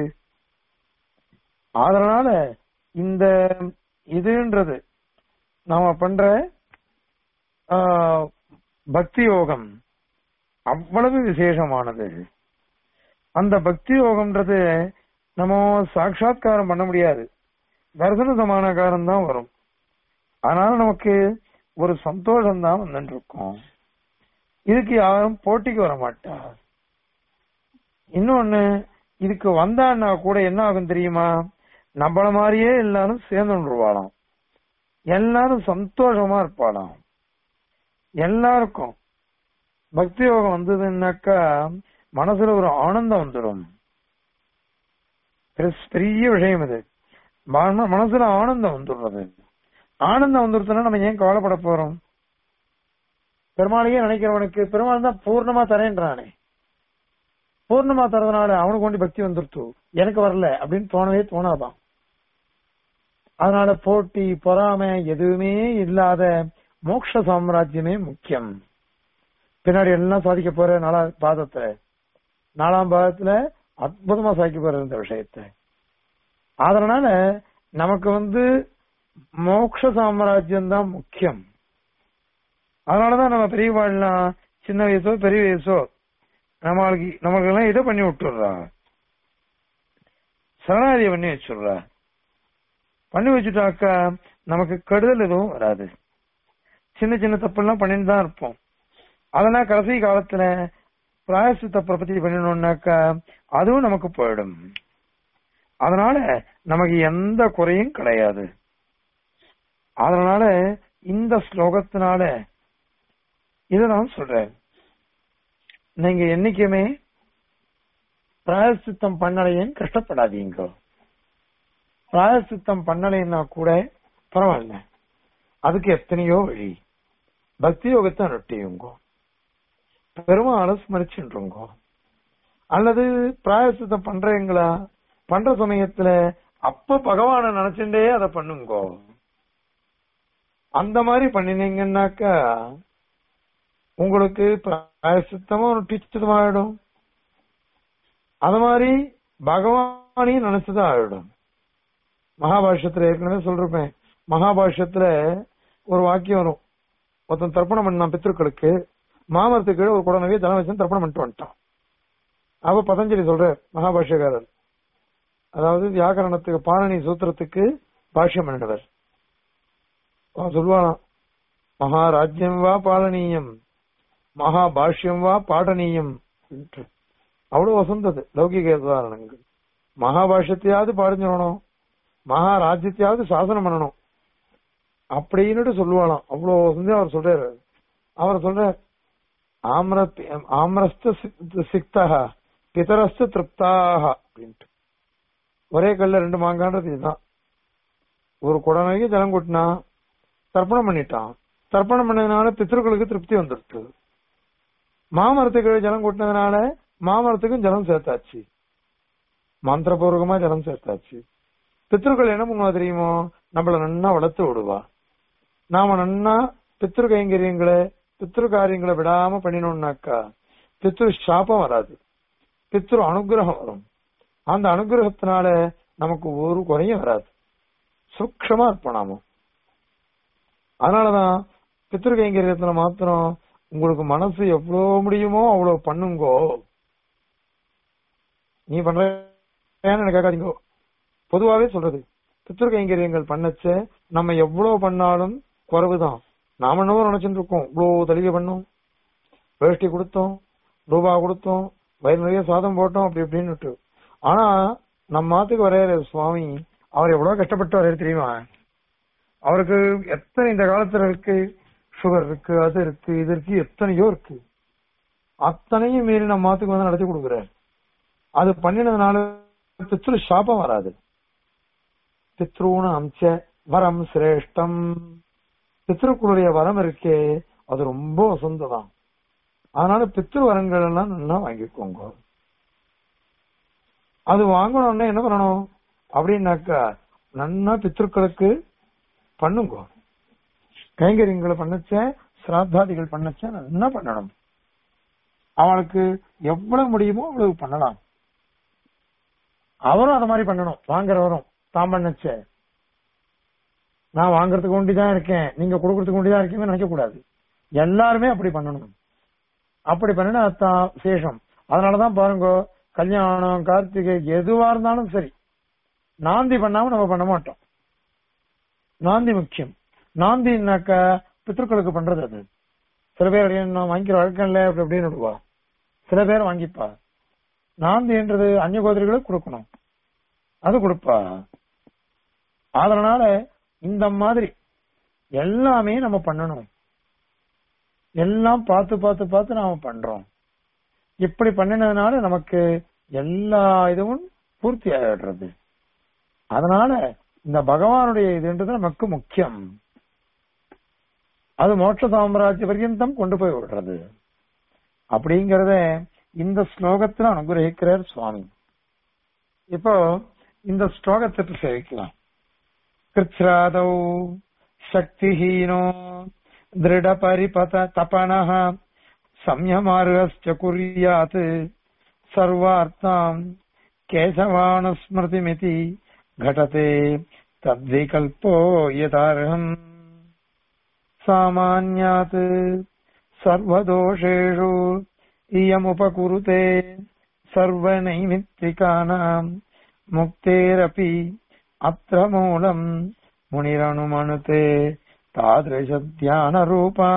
அதனால இந்த இதுன்றது நாம பண்ற ஆ, பக்தி யோகம் அவ்வளவு விசேஷமானது அந்த பக்தி யோகம்ன்றது நம்ம சாட்சாத்காரம் பண்ண முடியாது தரிசன சமானகாரம் தான் வரும் அதனால நமக்கு ஒரு சந்தோஷம் தான் வந்துட்டு இருக்கும் இதுக்கு யாரும் போட்டிக்கு வர மாட்டா இன்னொன்னு இதுக்கு வந்தான்னா கூட என்ன ஆகும் தெரியுமா நம்மள மாதிரியே எல்லாரும் சேர்ந்துருவாளாம் எல்லாரும் சந்தோஷமா இருப்பாளாம் எல்லாருக்கும் பக்தி யோகம் வந்ததுன்னாக்கா மனசுல ஒரு ஆனந்தம் வந்துடும் பெருசு- பெரிய விஷயம் இது மன- மனசுல ஆனந்தம் வந்துடுறது ஆனந்தம் வந்துருச்சுன்னா நம்ம ஏன் கவலைப்பட போறோம் பெருமாளையே நினைக்கிறவனுக்கு பெருமாள் தான் பூர்ணமா தரேன்றானே பூர்ணமா தரதுனால அவனுக்கு கொண்டு பக்தி வந்துருத்து எனக்கு வரல அப்படின்னு தோணவே தோணாதான் அதனால போட்டி பொறாமை எதுவுமே இல்லாத மோட்ச சாம்ராஜ்யமே முக்கியம் பின்னாடி எல்லாம் சாதிக்க போற நாலா பாதத்துல நாலாம் பாதத்துல அற்புதமா சாதிக்க போற இந்த விஷயத்தை அதனால நமக்கு வந்து மோட்ச சாம்ராஜ்யம் தான் முக்கியம் அதனாலதான் நம்ம பெரியவாள்லாம் சின்ன வயசோ பெரிய வயசோ நம்மளுக்கு நமக்கு எல்லாம் இதை பண்ணி விட்டுடுறா சரணாதியை பண்ணி வச்சுடுறா பண்ணி வச்சுட்டாக்கா நமக்கு கெடுதல் எதுவும் வராது சின்ன சின்ன தப்பெல்லாம் பண்ணிட்டு தான் இருப்போம் அதெல்லாம் கடைசி காலத்துல பிராயசித்த பிரபத்தி பண்ணினோம்னாக்கா அதுவும் நமக்கு போயிடும் அதனால நமக்கு எந்த குறையும் கிடையாது அதனால இந்த ஸ்லோகத்தினால இதை நான் சொல்றேன் நீங்க என்னைக்குமே பிராயசித்தம் பண்ணலையேன்னு கஷ்டப்படாதீங்க பிராயசித்தம் பண்ணலைன்னா கூட பரவாயில்ல அதுக்கு எத்தனையோ வழி பக்தி யோகத்தை நொட்டியுங்கோ பெருமாளை ஸ்மரிச்சுருங்கோ அல்லது பிராயசித்தம் பண்றீங்களா பண்ற சமயத்துல அப்ப பகவானை நினைச்சுட்டே அதை பண்ணுங்கோ அந்த மாதிரி பண்ணினீங்கன்னாக்கா உங்களுக்கு பிராயசித்தமும் நொட்டிச்சதும் ஆயிடும் அது மாதிரி பகவானையும் நினைச்சதும் ஆயிடும் மகாபாஷ்யத்துல ஏற்கனவே சொல்றேன் மகாபாஷ்யத்துல ஒரு வாக்கியம் வரும் ஒருத்தன் தர்ப்பணம் பண்ணான் பித்திருக்களுக்கு மாமரத்துக்கு கீழே ஒரு குடனவே தலை வச்சு தர்ப்பணம் பண்ணிட்டு வந்துட்டான் அவ பதஞ்சலி சொல்ற மகாபாஷ்யக்காரர் அதாவது வியாக்கரணத்துக்கு பாணனி சூத்திரத்துக்கு பாஷ்யம் பண்ணிடுவர் அவன் சொல்லுவானாம் மகாராஜ்யம் வா பாலனீயம் மகாபாஷ்யம் வா பாடனீயம் என்று. அவ்வளவு வசந்தது லௌகிக உதாரணங்கள் மகாபாஷ்யத்தையாவது பாடிஞ்சிடணும் மகாராஜ்யத்தையாவது சாசனம் பண்ணணும் அப்படின்னுட்டு சொல்லுவாளாம் அவ்வளவு வசந்தி அவர் சொல்றாரு அவர் சொல்றார் ஆம்ர ஆம்ரஸ்த சிக்- சிக்தா பிதரஸ்த திருப்தாக அப்படின்ட்டு ஒரே கல்ல ரெண்டு மாங்கான்றது இதுதான் ஒரு குடனைக்கு ஜலம் கொட்டினா தர்ப்பணம் பண்ணிட்டான் தர்ப்பணம் பண்ணதுனால பித்திருக்களுக்கு திருப்தி வந்துடுச்சு மாமரத்துக்கு ஜலம் கொட்டினதுனால மாமரத்துக்கும் ஜலம் சேர்த்தாச்சு மந்திரபூர்வகமா ஜலம் சேர்த்தாச்சு பித்திருக்கள் என்ன பண்ணுவா தெரியுமோ நம்மள நன்னா வளர்த்து விடுவா நாம நன்னா பித்திரு கைங்கரியங்களை பித்திரு காரியங்களை விடாம பண்ணினோம்னாக்கா பித்திரு சாபம் வராது பித்திரு அனுகிரகம் வரும் அந்த அனுகிரகத்தினால நமக்கு ஒரு குறையும் வராது சுக்ஷமா இருப்போம் நாம அதனாலதான் பித்திரு கைங்கரியத்துல மாத்திரம் உங்களுக்கு மனசு எவ்வளவு முடியுமோ அவ்வளவு பண்ணுங்கோ நீ பண்றேன்னு எனக்கு கேட்காதீங்கோ பொதுவாவே சொல்றது பித்திரு கைங்கரியங்கள் பண்ணச்ச நம்ம எவ்வளவு பண்ணாலும் குறைவுதான் நாம என்னவோ நினைச்சுட்டு இருக்கோம் இவ்வளவு தலிகை பண்ணோம் வேஷ்டி கொடுத்தோம் ரூபா கொடுத்தோம் வயிறு நிறைய சாதம் போட்டோம் அப்படி இப்படின்னுட்டு ஆனா நம்ம மாத்துக்கு வரையிற சுவாமி அவர் எவ்வளவு கஷ்டப்பட்டு வரையற தெரியுமா அவருக்கு எத்தனை இந்த காலத்துல இருக்கு சுகர் இருக்கு அது இருக்கு இது இருக்கு எத்தனையோ இருக்கு அத்தனையும் மீறி நம்ம மாத்துக்கு வந்து நடத்தி கொடுக்குறாரு அது பண்ணினதுனால பித்ரு சாபம் வராது பித்ருன்னு அம்ச வரம் சிரேஷ்டம் பித்ருக்களுடைய வரம் இருக்கே அது ரொம்ப வசந்ததான் அதனால பித்ரு வரங்கள் எல்லாம் நல்லா வாங்கிக்கோங்க அது வாங்கணும்னா என்ன பண்ணணும் அப்படின்னாக்கா நன்னா பித்ருக்களுக்கு பண்ணுங்க கைங்கரியங்களை பண்ணச்ச சிராத்தாதிகள் பண்ணச்ச என்ன பண்ணணும் அவளுக்கு எவ்வளவு முடியுமோ அவ்வளவு பண்ணலாம் அவரும் அத மாதிரி பண்ணணும் வாங்குறவரும் தான் பண்ணச்ச நான் வாங்குறதுக்கு ஒண்டிதான் இருக்கேன் நீங்க கொடுக்கறதுக்கு ஒண்டிதான் இருக்கீங்க நினைக்க கூடாது எல்லாருமே அப்படி பண்ணணும் அப்படி பண்ணினா அதான் சேஷம் அதனாலதான் பாருங்க கல்யாணம் கார்த்திகை எதுவா இருந்தாலும் சரி நாந்தி பண்ணாம நம்ம பண்ண மாட்டோம் நாந்தி முக்கியம் நாந்தின்னாக்கா பித்ருக்களுக்கு பண்றது அது சில பேர் நான் வாங்கிக்கிற வழக்கம் இல்ல அப்படி அப்படின்னு விடுவா சில பேர் வாங்கிப்பா நாந்தின்றது அந்நிய கோதிரிகளுக்கு கொடுக்கணும் அது கொடுப்பா அதனால இந்த மாதிரி எல்லாமே நம்ம பண்ணணும் எல்லாம் பார்த்து பார்த்து பார்த்து நாம பண்றோம் இப்படி பண்ணினதுனால நமக்கு எல்லா இதுவும் பூர்த்தி ஆயிடுறது அதனால இந்த பகவானுடைய இதுன்றது நமக்கு முக்கியம் அது மோட்ச சாம்ராஜ்ய பர்யந்தம் கொண்டு போய் விடுறது அப்படிங்கறத இந்த ஸ்லோகத்துல அனுகிரகிக்கிறார் சுவாமி இப்போ இந்த ஸ்லோகத்தை சேவிக்கலாம் கிருத்ராதௌ சக்திஹீனோ திருட பரிபத தபனः संयमार्हश्च कुर्यात् सर्वार्थाम् केशवानुस्मृतिमिति घटते तद्विकल्पो यदार्हम् सामान्यात् सर्वदोषेषु इयमुपकुरुते सर्वनैमित्तिकानाम् मुक्तेरपि अत्र मूलम् मुनिरनुमनुते तादृशध्यानरूपा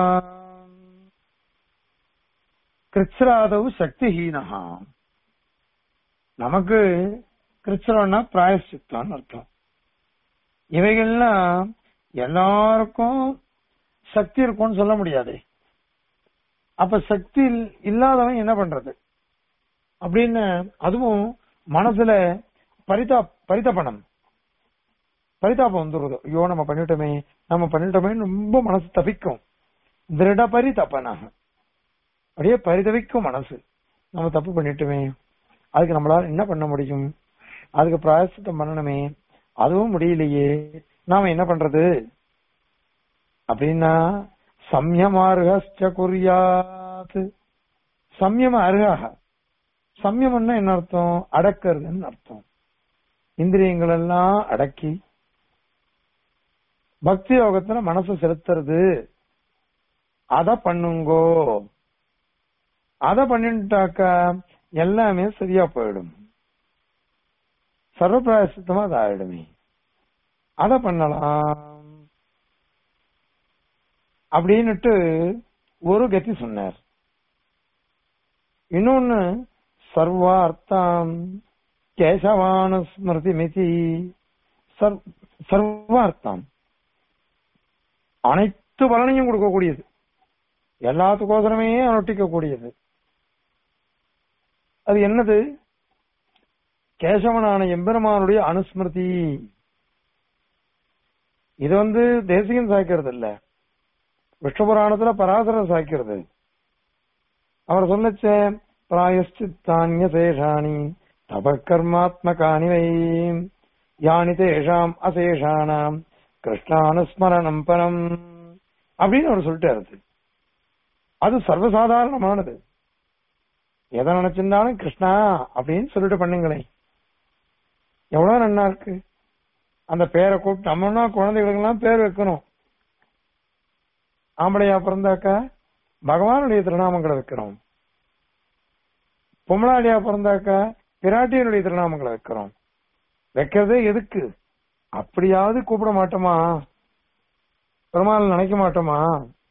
கிருத்ராதவ் சக்திஹீனஹா நமக்கு கிருத்ரம்னா பிராயசித்தம்னு அர்த்தம் இவைகள்லாம் எல்லாருக்கும் சக்தி இருக்கும்னு சொல்ல முடியாது அப்ப சக்தி இல்லாதவன் என்ன பண்றது அப்படின்னு அதுவும் மனசுல பரிதா பரிதபணம் பரிதாபம் வந்துடுறது ஐயோ நம்ம பண்ணிட்டோமே நம்ம பண்ணிட்டோமே ரொம்ப மனசு தவிக்கும் திருட பரிதபனாக அப்படியே பரிதவிக்கும் மனசு நம்ம தப்பு பண்ணிட்டோமே அதுக்கு நம்மளால என்ன பண்ண முடியும் அதுக்கு பிராயசித்தம் பண்ணணுமே அதுவும் முடியலையே நாம என்ன பண்றது அப்படின்னா சம்யமார்ஹஸ்ட குறியாத் சம்யம அருகாக சம்யமம்னா என்ன அர்த்தம் அடக்கிறதுன்னு அர்த்தம் இந்திரியங்கள் எல்லாம் அடக்கி பக்தி யோகத்துல மனசு செலுத்துறது அத பண்ணுங்கோ அத பண்ணிட்டாக்கா எல்லாமே சரியா போயிடும் சர்வபிராயசித்தமா அது ஆயிடுமே அத பண்ணலாம் அப்படின்னுட்டு ஒரு கதி சொன்னார் இன்னொன்னு சர்வார்த்தாம் கேசவான ஸ்மிருதி மிதி சர்வார்த்தாம் அனைத்து பலனையும் கொடுக்கக்கூடியது எல்லாத்துக்கோசரமே அனுஷ்டிக்க கூடியது அது என்னது கேசவனான எம்பெருமானுடைய அனுஸ்மிருதி இது வந்து தேசிகன் சாய்க்கிறது இல்ல விஷ்ணு புராணத்துல பராசரர் சாய்க்கிறது அவர் சொல்லச்ச பிராயஷ்சித்தானிய சேஷாணி தபக்கர்மாத்மகானி வை யானி தேஷாம் அசேஷானாம் கிருஷ்ணானுஸ்மரணம் பரம் அப்படின்னு அவர் சொல்லிட்டாரு அது சர்வசாதாரணமானது எதை நினைச்சிருந்தாலும் கிருஷ்ணா அப்படின்னு சொல்லிட்டு பண்ணுங்களேன் எவ்வளவு நன்னா இருக்கு அந்த பேரை கூப்பிட்டு நம்மனா குழந்தைகளுக்கு எல்லாம் பேர் வைக்கணும் ஆம்பளையா பிறந்தாக்கா பகவானுடைய திருநாமங்களை வைக்கிறோம் பொம்மளாடியா பிறந்தாக்கா பிராட்டியனுடைய திருநாமங்களை வைக்கிறோம் வைக்கிறதே எதுக்கு அப்படியாவது கூப்பிட மாட்டோமா பெருமாள் நினைக்க மாட்டோமா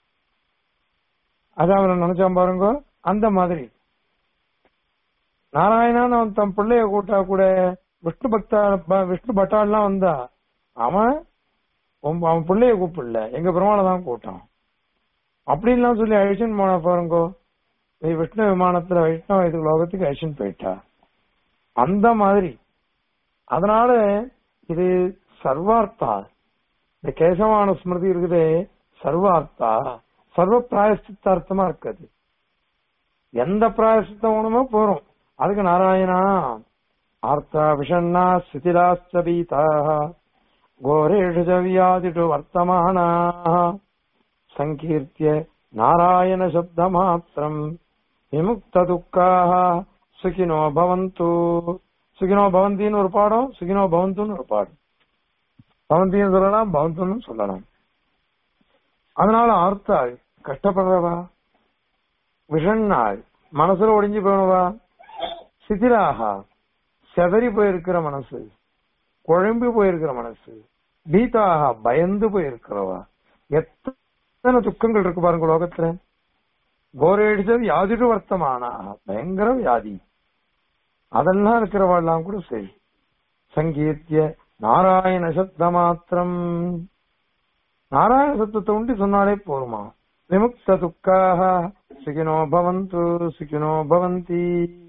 அதான் அவரை நினைச்சான் பாருங்க அந்த மாதிரி நாராயணான் அவன் தன் பிள்ளைய கூட்டா கூட விஷ்ணு பக்தா விஷ்ணு பட்டாள்லாம் வந்தா அவன் அவன் பிள்ளைய கூப்பிடல எங்க பெருமாளை தான் கூட்டான் அப்படின்லாம் சொல்லி அழிச்சுன்னு போனா பாருங்கோ விஷ்ணு விமானத்துல வைஷ்ணவ இதுக்கு லோகத்துக்கு அழிச்சுன்னு போயிட்டா அந்த மாதிரி அதனால இது சர்வார்த்தா இந்த கேசவான ஸ்மிருதி இருக்குதே சர்வார்த்தா சர்வ பிராயசித்தார்த்தமா இருக்குது எந்த பிராயசித்தம் வேணுமோ போறோம் அதுக்கு நாராயணா ஆர்த்தா விஷண்ணா ஸ்திதிராஸ்தபீதா கோரேஷு வியாதிடு வர்த்தமானா சங்கீர்த்திய நாராயண சப்த மாத்திரம் விமுக்த துக்காக சுகினோ பவந்து சுகினோ பவந்தின்னு ஒரு பாடம் சுகினோ பவந்துன்னு ஒரு பாடம் பவந்தின்னு சொல்லலாம் பவந்துன்னு சொல்லலாம் அதனால ஆர்த்தாள் கஷ்டப்படுறவா விஷண்ணாள் மனசுல ஒடிஞ்சு போனவா சிதிராகா செதறி போயிருக்கிற மனசு குழம்பி போயிருக்கிற மனசு பீதாக பயந்து போயிருக்கிறவா எத்தனை துக்கங்கள் இருக்கு பாருங்க லோகத்துல கோரேடிச்சது யாதிடு வர்த்தமானா பயங்கர வியாதி அதெல்லாம் இருக்கிறவாள்லாம் கூட சரி சங்கீத்திய நாராயண சப்த மாத்திரம் நாராயண சப்தத்தை உண்டி சொன்னாலே போருமா விமுக்த துக்காக சுகினோ பவந்து சுகினோ பவந்தி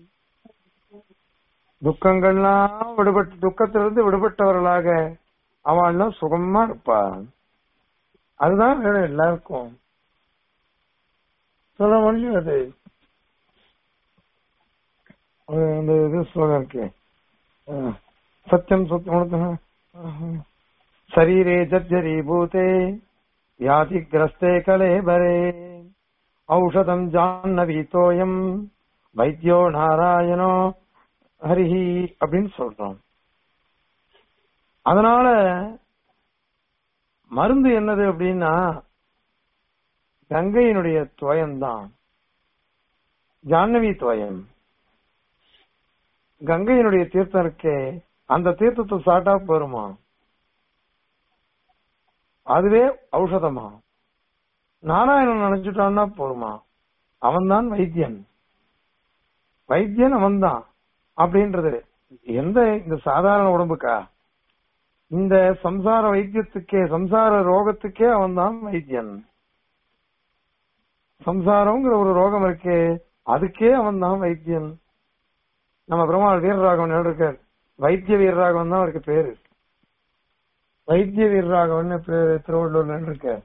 துக்கங்கள்லாம் விடுபட்டு துக்கத்திலிருந்து விடுபட்டவர்களாக அவள்லாம் சுகமா இருப்பா அதுதான் வேணும் எல்லாருக்கும் சொல்ல முடியும் அது அது அந்த இது ஸ்லோகம் இருக்கு அஹ், சத்தியம் சத்தியம் சரீரே ஜர்ஜரி பூதே வியாதிகிரஸ்தே கலேபரே ஔஷதம் ஜான்னவீதோயம் வைத்தியோ நாராயணோ ஹரிஹி அப்படின்னு சொல்றோம் அதனால மருந்து என்னது அப்படின்னா கங்கையினுடைய துவயம்தான் ஜான்னவி துவயம் கங்கையினுடைய தீர்த்தம் இருக்கே அந்த தீர்த்தத்தை சாட்டா போருமா அதுவே ஔஷதமா நாராயணன் நினைச்சுட்டான்னா போருமா அவன்தான் வைத்தியன் வைத்தியன் அவன்தான் அப்படின்றது எந்த இந்த சாதாரண உடம்புக்கா இந்த சம்சார வைத்தியத்துக்கே சம்சார ரோகத்துக்கே அவன்தான் வைத்தியன் சம்சாரம்ங்கிற ஒரு ரோகம் இருக்கே அதுக்கே அவன்தான் வைத்தியன் நம்ம பெருமாள் வீரராகவன் இருக்கார் வைத்திய வீரராகவன் தான் அவருக்கு பேரு வைத்திய வீரராகவன் பேரு திருவள்ளூர்ல இருக்கார்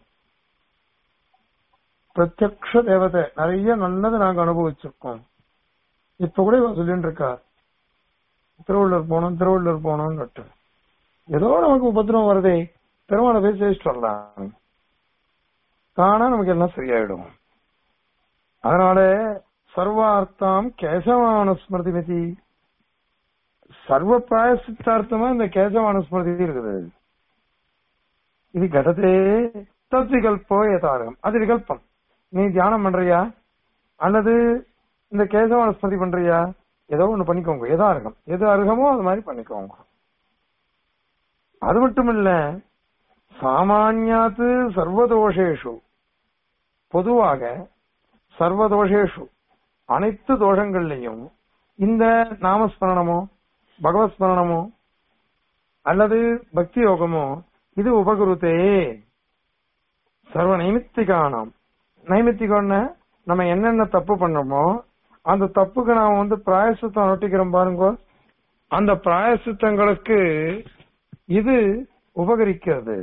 பிரத்யக்ஷ தேவதை நிறைய நல்லது நாங்க அனுபவிச்சிருக்கோம் இப்ப கூட இவ சொல்லிட்டு இருக்கா திருவள்ளூர் போனோம் திருவள்ளூர் போனோம்னு ஏதோ நமக்கு உபத்திரம் வருதே பெருமாளை போய் சேவிச்சுட்டு வரலாம் காணா நமக்கு எல்லாம் சரியாயிடும் அதனால சர்வார்த்தாம் கேசவானுஸ்மிருதி மிதி சர்வ பிராயசித்தார்த்தமா இந்த கேசவானுஸ்மிருதி இருக்குது இது கடதே தத் விகல்போ யதாரகம் அது விகல்பம் நீ தியானம் பண்றியா அல்லது இந்த கேசவானுஸ்மிருதி பண்றியா ஏதோ ஒண்ணு பண்ணிக்கோங்க எதா அருகம் எது அருகமோ அது மாதிரி பண்ணிக்கோங்க அது மட்டும் இல்ல சாமானியாத்து சர்வதோஷேஷு பொதுவாக சர்வதோஷேஷு அனைத்து தோஷங்கள்லையும் இந்த நாமஸ்மரணமோ பகவத் ஸ்மரணமோ அல்லது பக்தி யோகமோ இது உபகுருத்தே சர்வ நைமித்திகானாம் நைமித்திகம்னா நம்ம என்னென்ன தப்பு பண்ணோமோ அந்த தப்புக்கு நாம வந்து பிராயசித்தம் நொட்டிக்கிறோம் பாருங்க அந்த பிராயசித்தங்களுக்கு இது உபகரிக்கிறது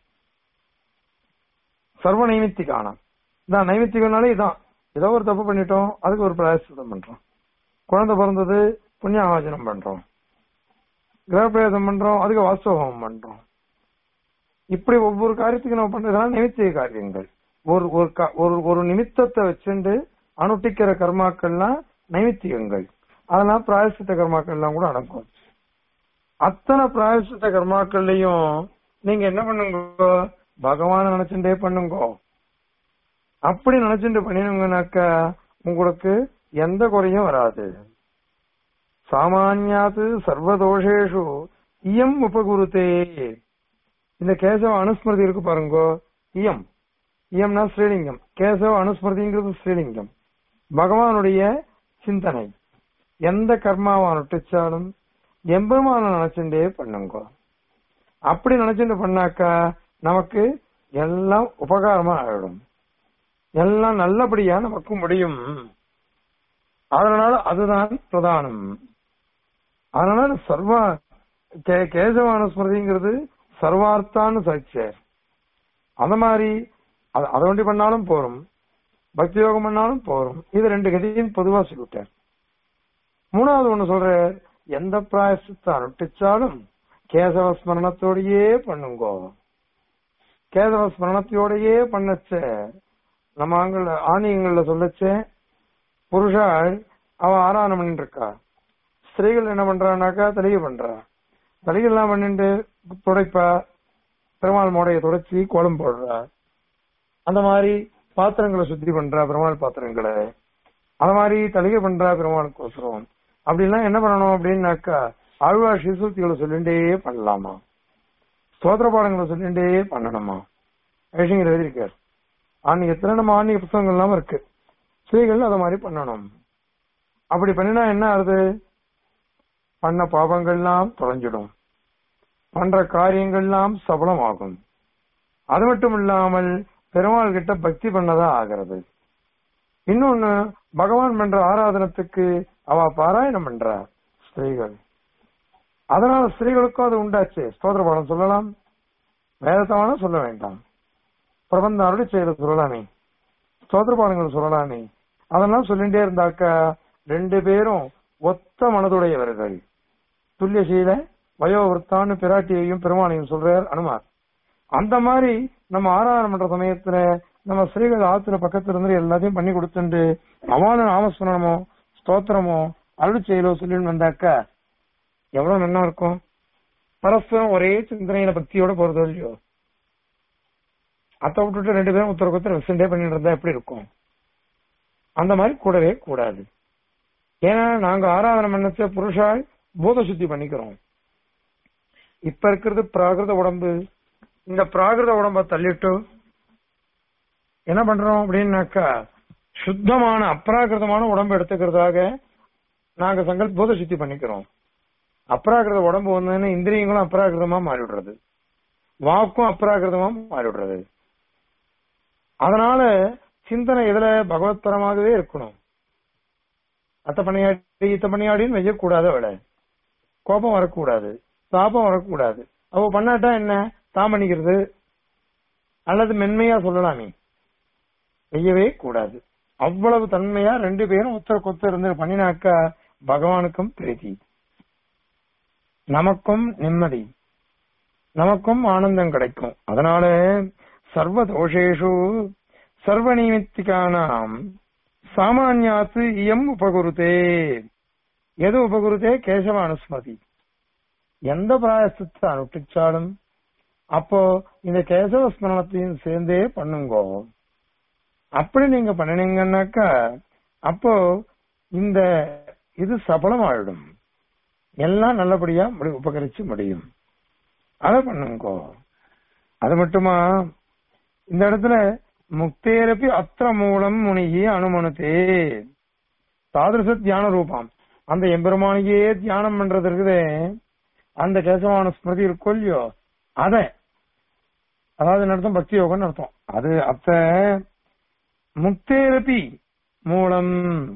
சர்வ நைமித்திகானம் இதான் நைமித்திகம்னாலே இதான் ஏதோ ஒரு தப்பு பண்ணிட்டோம் அதுக்கு ஒரு பிராயசித்தம் பண்றோம் குழந்தை பிறந்தது புண்ணியாவாஜனம் பண்றோம் கிரகப்பிரவேசம் பண்றோம் அதுக்கு வாஸ்தவம் பண்றோம் இப்படி ஒவ்வொரு காரியத்துக்கு நம்ம பண்றதுலாம் நிமித்திக காரியங்கள் ஒரு ஒரு க- ஒரு ஒரு நிமித்தத்தை வச்சுண்டு அனுஷ்டிக்கிற கர்மாக்கள்லாம் நைமித்திகங்கள் அதெல்லாம் பிராயசித்த கர்மாக்கள்லாம் கூட அடங்கும் அத்தனை பிராயசித்த கர்மாக்கள்லயும் நீங்க என்ன பண்ணுங்க பகவான நினைச்சுட்டே பண்ணுங்க அப்படி நினைச்சுட்டு பண்ணினீங்கன்னாக்கா உங்களுக்கு எந்த குறையும் வராது சாமானியாது சர்வதோஷேஷு இயம் உபகுருத்தே இந்த கேசவ அனுஸ்மிருதி இருக்கு பாருங்கோ இயம் இயம்னா ஸ்ரீலிங்கம் கேசவ அனுஸ்மிருதிங்கிறது ஸ்ரீலிங்கம் பகவானுடைய சிந்தனை எந்த கர்மாவை அனுஷ்டிச்சாலும் எம்பெருமான நினைச்சுட்டே பண்ணுங்க அப்படி நினைச்சுட்டு பண்ணாக்கா நமக்கு எல்லாம் உபகாரமா ஆயிடும் எல்லாம் நல்லபடியா நமக்கு முடியும் அதனால அதுதான் பிரதானம் அதனால சர்வ கே- கேசவான ஸ்மிருதிங்கிறது சர்வார்த்தான்னு சாட்சியார் அந்த மாதிரி அத- அதை ஒண்டி பண்ணாலும் போரும் பக்தி யோகம் பண்ணாலும் போரும் இது ரெண்டு கதையும் பொதுவா சொல்லிவிட்டார் மூணாவது ஒண்ணு சொல்ற எந்த பிராயசத்தை அனுஷ்டிச்சாலும் கேசவ ஸ்மரணத்தோடயே பண்ணுங்கோ கேதவ ஸ்மரணத்தையோடயே பண்ணச்ச நம்ம ஆண்கள் ஆணியங்கள்ல சொல்லச்ச புருஷாள் அவ ஆராதனை பண்ணிட்டு இருக்கா ஸ்திரீகள் என்ன பண்றானாக்கா தலிகை பண்றா தலிகை எல்லாம் பண்ணிட்டு துடைப்பா பெருமாள் மோடைய துடைச்சி கோலம் போடுறா அந்த மாதிரி பாத்திரங்களை சுத்தி பண்றா பெருமாள் பாத்திரங்களை அந்த மாதிரி தலிகை பண்றா பெருமாளுக்கோசரம் அப்படிலாம் என்ன பண்ணணும் அப்படின்னாக்கா ஆழ்வார் சிசுத்திகளை சொல்லிண்டே பண்ணலாமா ஸ்தோத்திர பாடங்களை சொல்லிண்டே பண்ணணுமா ஐஷிங்கர் எழுதியிருக்கார் ஆன்மீகத்துல நம்ம ஆன்மீக புத்தகங்கள் எல்லாம் இருக்கு ஸ்திரீகள் அதை மாதிரி பண்ணணும் அப்படி பண்ணினா என்ன ஆகுது பண்ண பாவங்கள்லாம் தொலைஞ்சிடும் பண்ற காரியங்கள்லாம் சபலமாகும் அது மட்டும் இல்லாமல் பெருமாள் கிட்ட பக்தி பண்ணதா ஆகிறது இன்னொன்னு பகவான் பண்ற ஆராதனத்துக்கு அவ பாராயணம் பண்றா ஸ்திரீகள் அதனால ஸ்திரீகளுக்கும் அது உண்டாச்சு ஸ்தோத்திர பாடம் சொல்லலாம் வேதத்தவான சொல்ல வேண்டாம் பிரபந்த அருளி செய்யற சொல்லலாமே ஸ்தோத்திர பாடங்கள் சொல்லலாமே அதெல்லாம் சொல்லிட்டே இருந்தாக்கா ரெண்டு பேரும் ஒத்த மனதுடையவர்கள் துல்லியசீல வயோவிருத்தான்னு பிராட்டியையும் பெருமானையும் சொல்றார் அனுமார் அந்த மாதிரி நம்ம ஆராதனை பண்ற சமயத்துல நம்ம ஸ்ரீகள் ஆத்துல பக்கத்துல இருந்து எல்லாத்தையும் பண்ணி கொடுத்துட்டு அவான நாமஸ்மரணமோ ஸ்தோத்திரமோ அருள் செயலோ சொல்லின்னு வந்தாக்கா எவ்வளவு நல்லா இருக்கும் பரஸ்பரம் ஒரே சிந்தனையில பக்தியோட போறது இல்லையோ அத்தை விட்டுட்டு ரெண்டு பேரும் ஒருத்தருக்கு ஒருத்தர் விசண்டே பண்ணிட்டு இருந்தா எப்படி இருக்கும் அந்த மாதிரி கூடவே கூடாது ஏன்னா நாங்க ஆராதனை பண்ணச்ச புருஷால் பூத சுத்தி பண்ணிக்கிறோம் இப்ப இருக்கிறது பிராகிருத உடம்பு இந்த பிராகிருத உடம்ப தள்ளிட்டு என்ன பண்றோம் அப்படின்னாக்கா சுத்தமான அப்ராகிருதமான உடம்பு எடுத்துக்கிறதாக நாங்க சங்கல்ப பூத சுத்தி பண்ணிக்கிறோம் அப்ராகிருத உடம்பு வந்ததுன்னு இந்திரியங்களும் அப்ராகிருதமா மாறிவிடுறது வாக்கும் அப்ராகிருதமா மாறிவிடுறது அதனால சிந்தனை இதுல பகவத்பரமாகவே இருக்கணும் அத்த பணியாடி இத்த பணியாடின்னு வைக்கக்கூடாது அவளை கோபம் வரக்கூடாது தாபம் வரக்கூடாது அவ பண்ணாட்டா என்ன தான் பண்ணிக்கிறது அல்லது மென்மையா சொல்லலாமே செய்யவே கூடாது அவ்வளவு தன்மையா ரெண்டு பேரும் ஒத்தருக்கு ஒத்தர் இருந்து பண்ணினாக்கா பகவானுக்கும் பிரீதி நமக்கும் நிம்மதி நமக்கும் ஆனந்தம் கிடைக்கும் அதனால சர்வ தோஷேஷு சர்வ நிமித்திகானாம் சாமானியாத்து இயம் உபகுருதே எது உபகுருதே கேசவ அனுஸ்மதி எந்த பிராயசத்தை அனுஷ்டிச்சாலும் அப்போ இந்த கேசவ ஸ்மரணத்தையும் சேர்ந்தே பண்ணுங்கோ அப்படி நீங்க பண்ணினீங்கன்னாக்கா அப்போ இந்த இது சபலமாயிடும் எல்லாம் நல்லபடியா முடி- உபகரிச்சு முடியும் அதை பண்ணுங்கோ அது மட்டுமா இந்த இடத்துல முக்தேரப்பி அத்திர மூலம் முனிகி அனுமனுத்தே தாதிருஷ தியான ரூபம் அந்த எம்பெருமானியே தியானம் பண்றது இருக்குதே அந்த கேசவான ஸ்மிருதி இருக்கும் இல்லையோ அத அதாவது என்ன அர்த்தம் பக்தி யோகம்னு அர்த்தம் அது அத்த முக்தேரப்பி மூலம்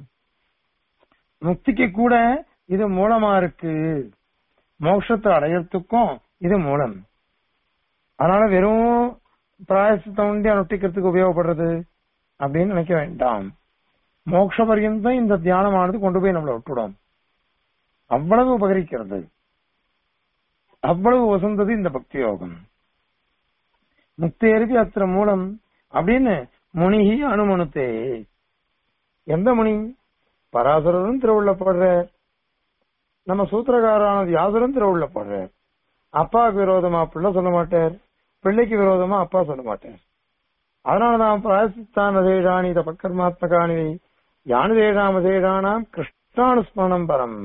முக்திக்கு கூட இது மூலமா இருக்கு மோட்சத்தை அடையறதுக்கும் இது மூலம் அதனால வெறும் பிராயசத்தை உண்டி அனுஷ்டிக்கிறதுக்கு உபயோகப்படுறது அப்படின்னு நினைக்க வேண்டாம் மோட்ச பரியந்தம் இந்த தியானமானது கொண்டு போய் நம்மளை விட்டுடும் அவ்வளவு உபகரிக்கிறது அவ்வளவு வசந்தது இந்த பக்தி யோகம் முக்தேருக்கு அத்திர மூலம் அப்படின்னு முனிகி அனுமனுத்தே எந்த முனி பராசரரும் திருவுள்ளப்படுற நம்ம சூத்திரகாரான வியாசரும் திருவுள்ளப்படுற அப்பாவுக்கு விரோதமா பிள்ளை சொல்ல மாட்டார் பிள்ளைக்கு விரோதமா அப்பா சொல்ல மாட்டார் அதனாலதான் பிராயசித்தான் அதேடானி இத பக்கர்மாத்மகானி யானுதேடாம் அதேடானாம் கிருஷ்ணானுஸ்மரணம் பரம்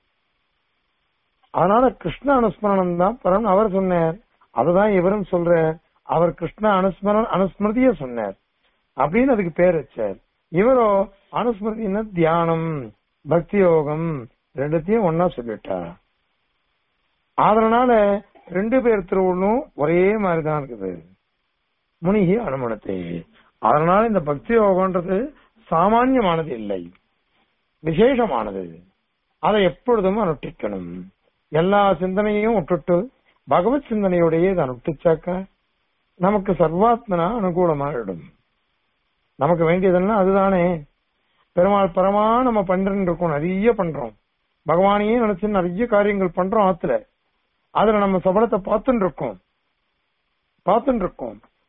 அதனால கிருஷ்ண அனுஸ்மரணம் தான் பரம் அவர் சொன்னார் அதுதான் இவரும் சொல்றார் அவர் கிருஷ்ண அனுஸ்மரண அனுஸ்மிருதிய சொன்னார் அப்படின்னு அதுக்கு பேர் வச்சார் இவரோ அனுஸ்மிருதினா தியானம் பக்தி யோகம் ரெண்டுத்தையும் ஒன்னா சொல்லிட்டார் அதனால ரெண்டு பேர் திருவுள்ளும் ஒரே மாதிரிதான் இருக்குது முனிகி அனுமனத்தை அதனால இந்த பக்தி யோகம்ன்றது சாமான்யமானது இல்லை விசேஷமானது அதை எப்பொழுதும் அனுஷ்டிக்கணும் எல்லா சிந்தனையும் விட்டுட்டு பகவத் சிந்தனையோடையே இதை அனுஷ்டிச்சாக்க நமக்கு சர்வாத்மனா அனுகூலமாயிடும் நமக்கு வேண்டியதெல்லாம் அதுதானே பெருமாள் பரமா நம்ம பண்றோம் இருக்கோம் நிறைய பண்றோம் பகவானையே நினைச்சு நிறைய காரியங்கள் பண்றோம் ஆத்துல அதுல நம்ம சபலத்தை பார்த்துட்டு இருக்கோம் பார்த்துட்டு இருக்கோம்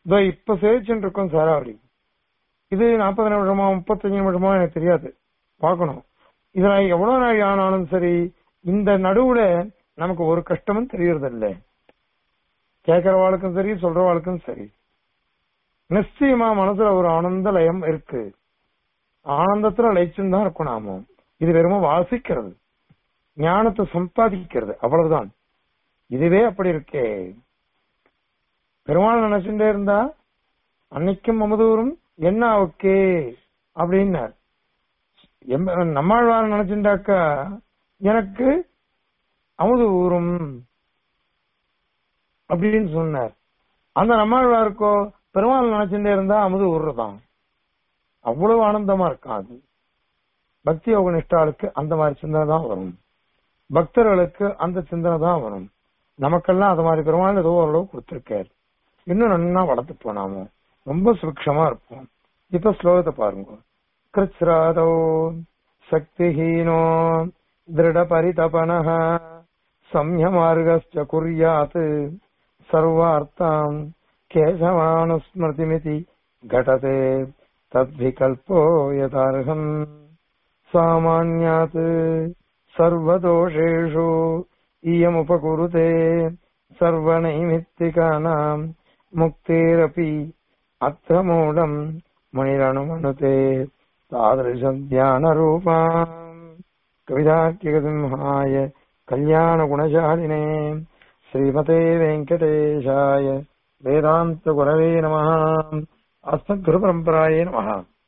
இதோ இப்ப சேவிச்சுட்டு இருக்கோம் சாராவளி இது நாற்பது நிமிஷமா முப்பத்தஞ்சு நிமிஷமா எனக்கு தெரியாது பார்க்கணும் இதுல எவ்வளவு நாள் ஆனாலும் சரி இந்த நடுவுல நமக்கு ஒரு கஷ்டமும் தெரியறது இல்ல கேட்கறவாளுக்கும் சரி சொல்றவாளுக்கும் சரி நிச்சயமா மனசுல ஒரு ஆனந்த லயம் இருக்கு ஆனந்தத்துல லயிச்சுன்னு தான் இருக்கும் நாம இது வெறும் வாசிக்கிறது ஞானத்தை சம்பாதிக்கிறது அவ்வளவுதான் இதுவே அப்படி இருக்கே பெருமாள் நினைச்சுட்டே இருந்தா அன்னைக்கும் அமுதூரும் என்ன ஓகே அப்படின்னார் எம்- நம்மாழ்வார் நினைச்சுட்டாக்கா எனக்கு அமுது ஊரும் அப்படின்னு சொன்னார் அந்த நம்மாழ்வாருக்கோ பெருமாள் நினைச்சுட்டே இருந்தா அமுது ஊர்றதான் அவ்வளவு ஆனந்தமா இருக்கும் அது பக்தி யோக நிஷ்டாளுக்கு அந்த மாதிரி சிந்தனை தான் வரும் பக்தர்களுக்கு அந்த சிந்தனை தான் வரும் நமக்கெல்லாம் அது மாதிரி பெருமாள் ஏதோ ஓரளவு கொடுத்திருக்காரு இன்னும் நன்னா வளர்த்து போனாமோ ரொம்ப சுருட்சமா இருப்போம் இப்ப ஸ்லோகத்தை பாருங்க கிருச்ராதோ சக்திஹீனோ திருட பரிதபன சம்யமார்கஸ்ச குர்யாத் சர்வார்த்தாம் கேசவானுஸ்மிருதிமிதி घटते तद्विकल्पो यथार्हम् सामान्यात् सर्वदोषेषु इयमुपकुरुते सर्वनैमित्तिकानाम् मुक्तेरपि अत्र मूढम् मुनिरनुमनुते तादृशम् ध्यानरूपाम् कविदाख्यगसिंहाय कल्याणगुणशालिने श्रीमते वेङ्कटेशाय वेदान्तगुरवे नमः अस्मद्गुरुपरम्परायै नमः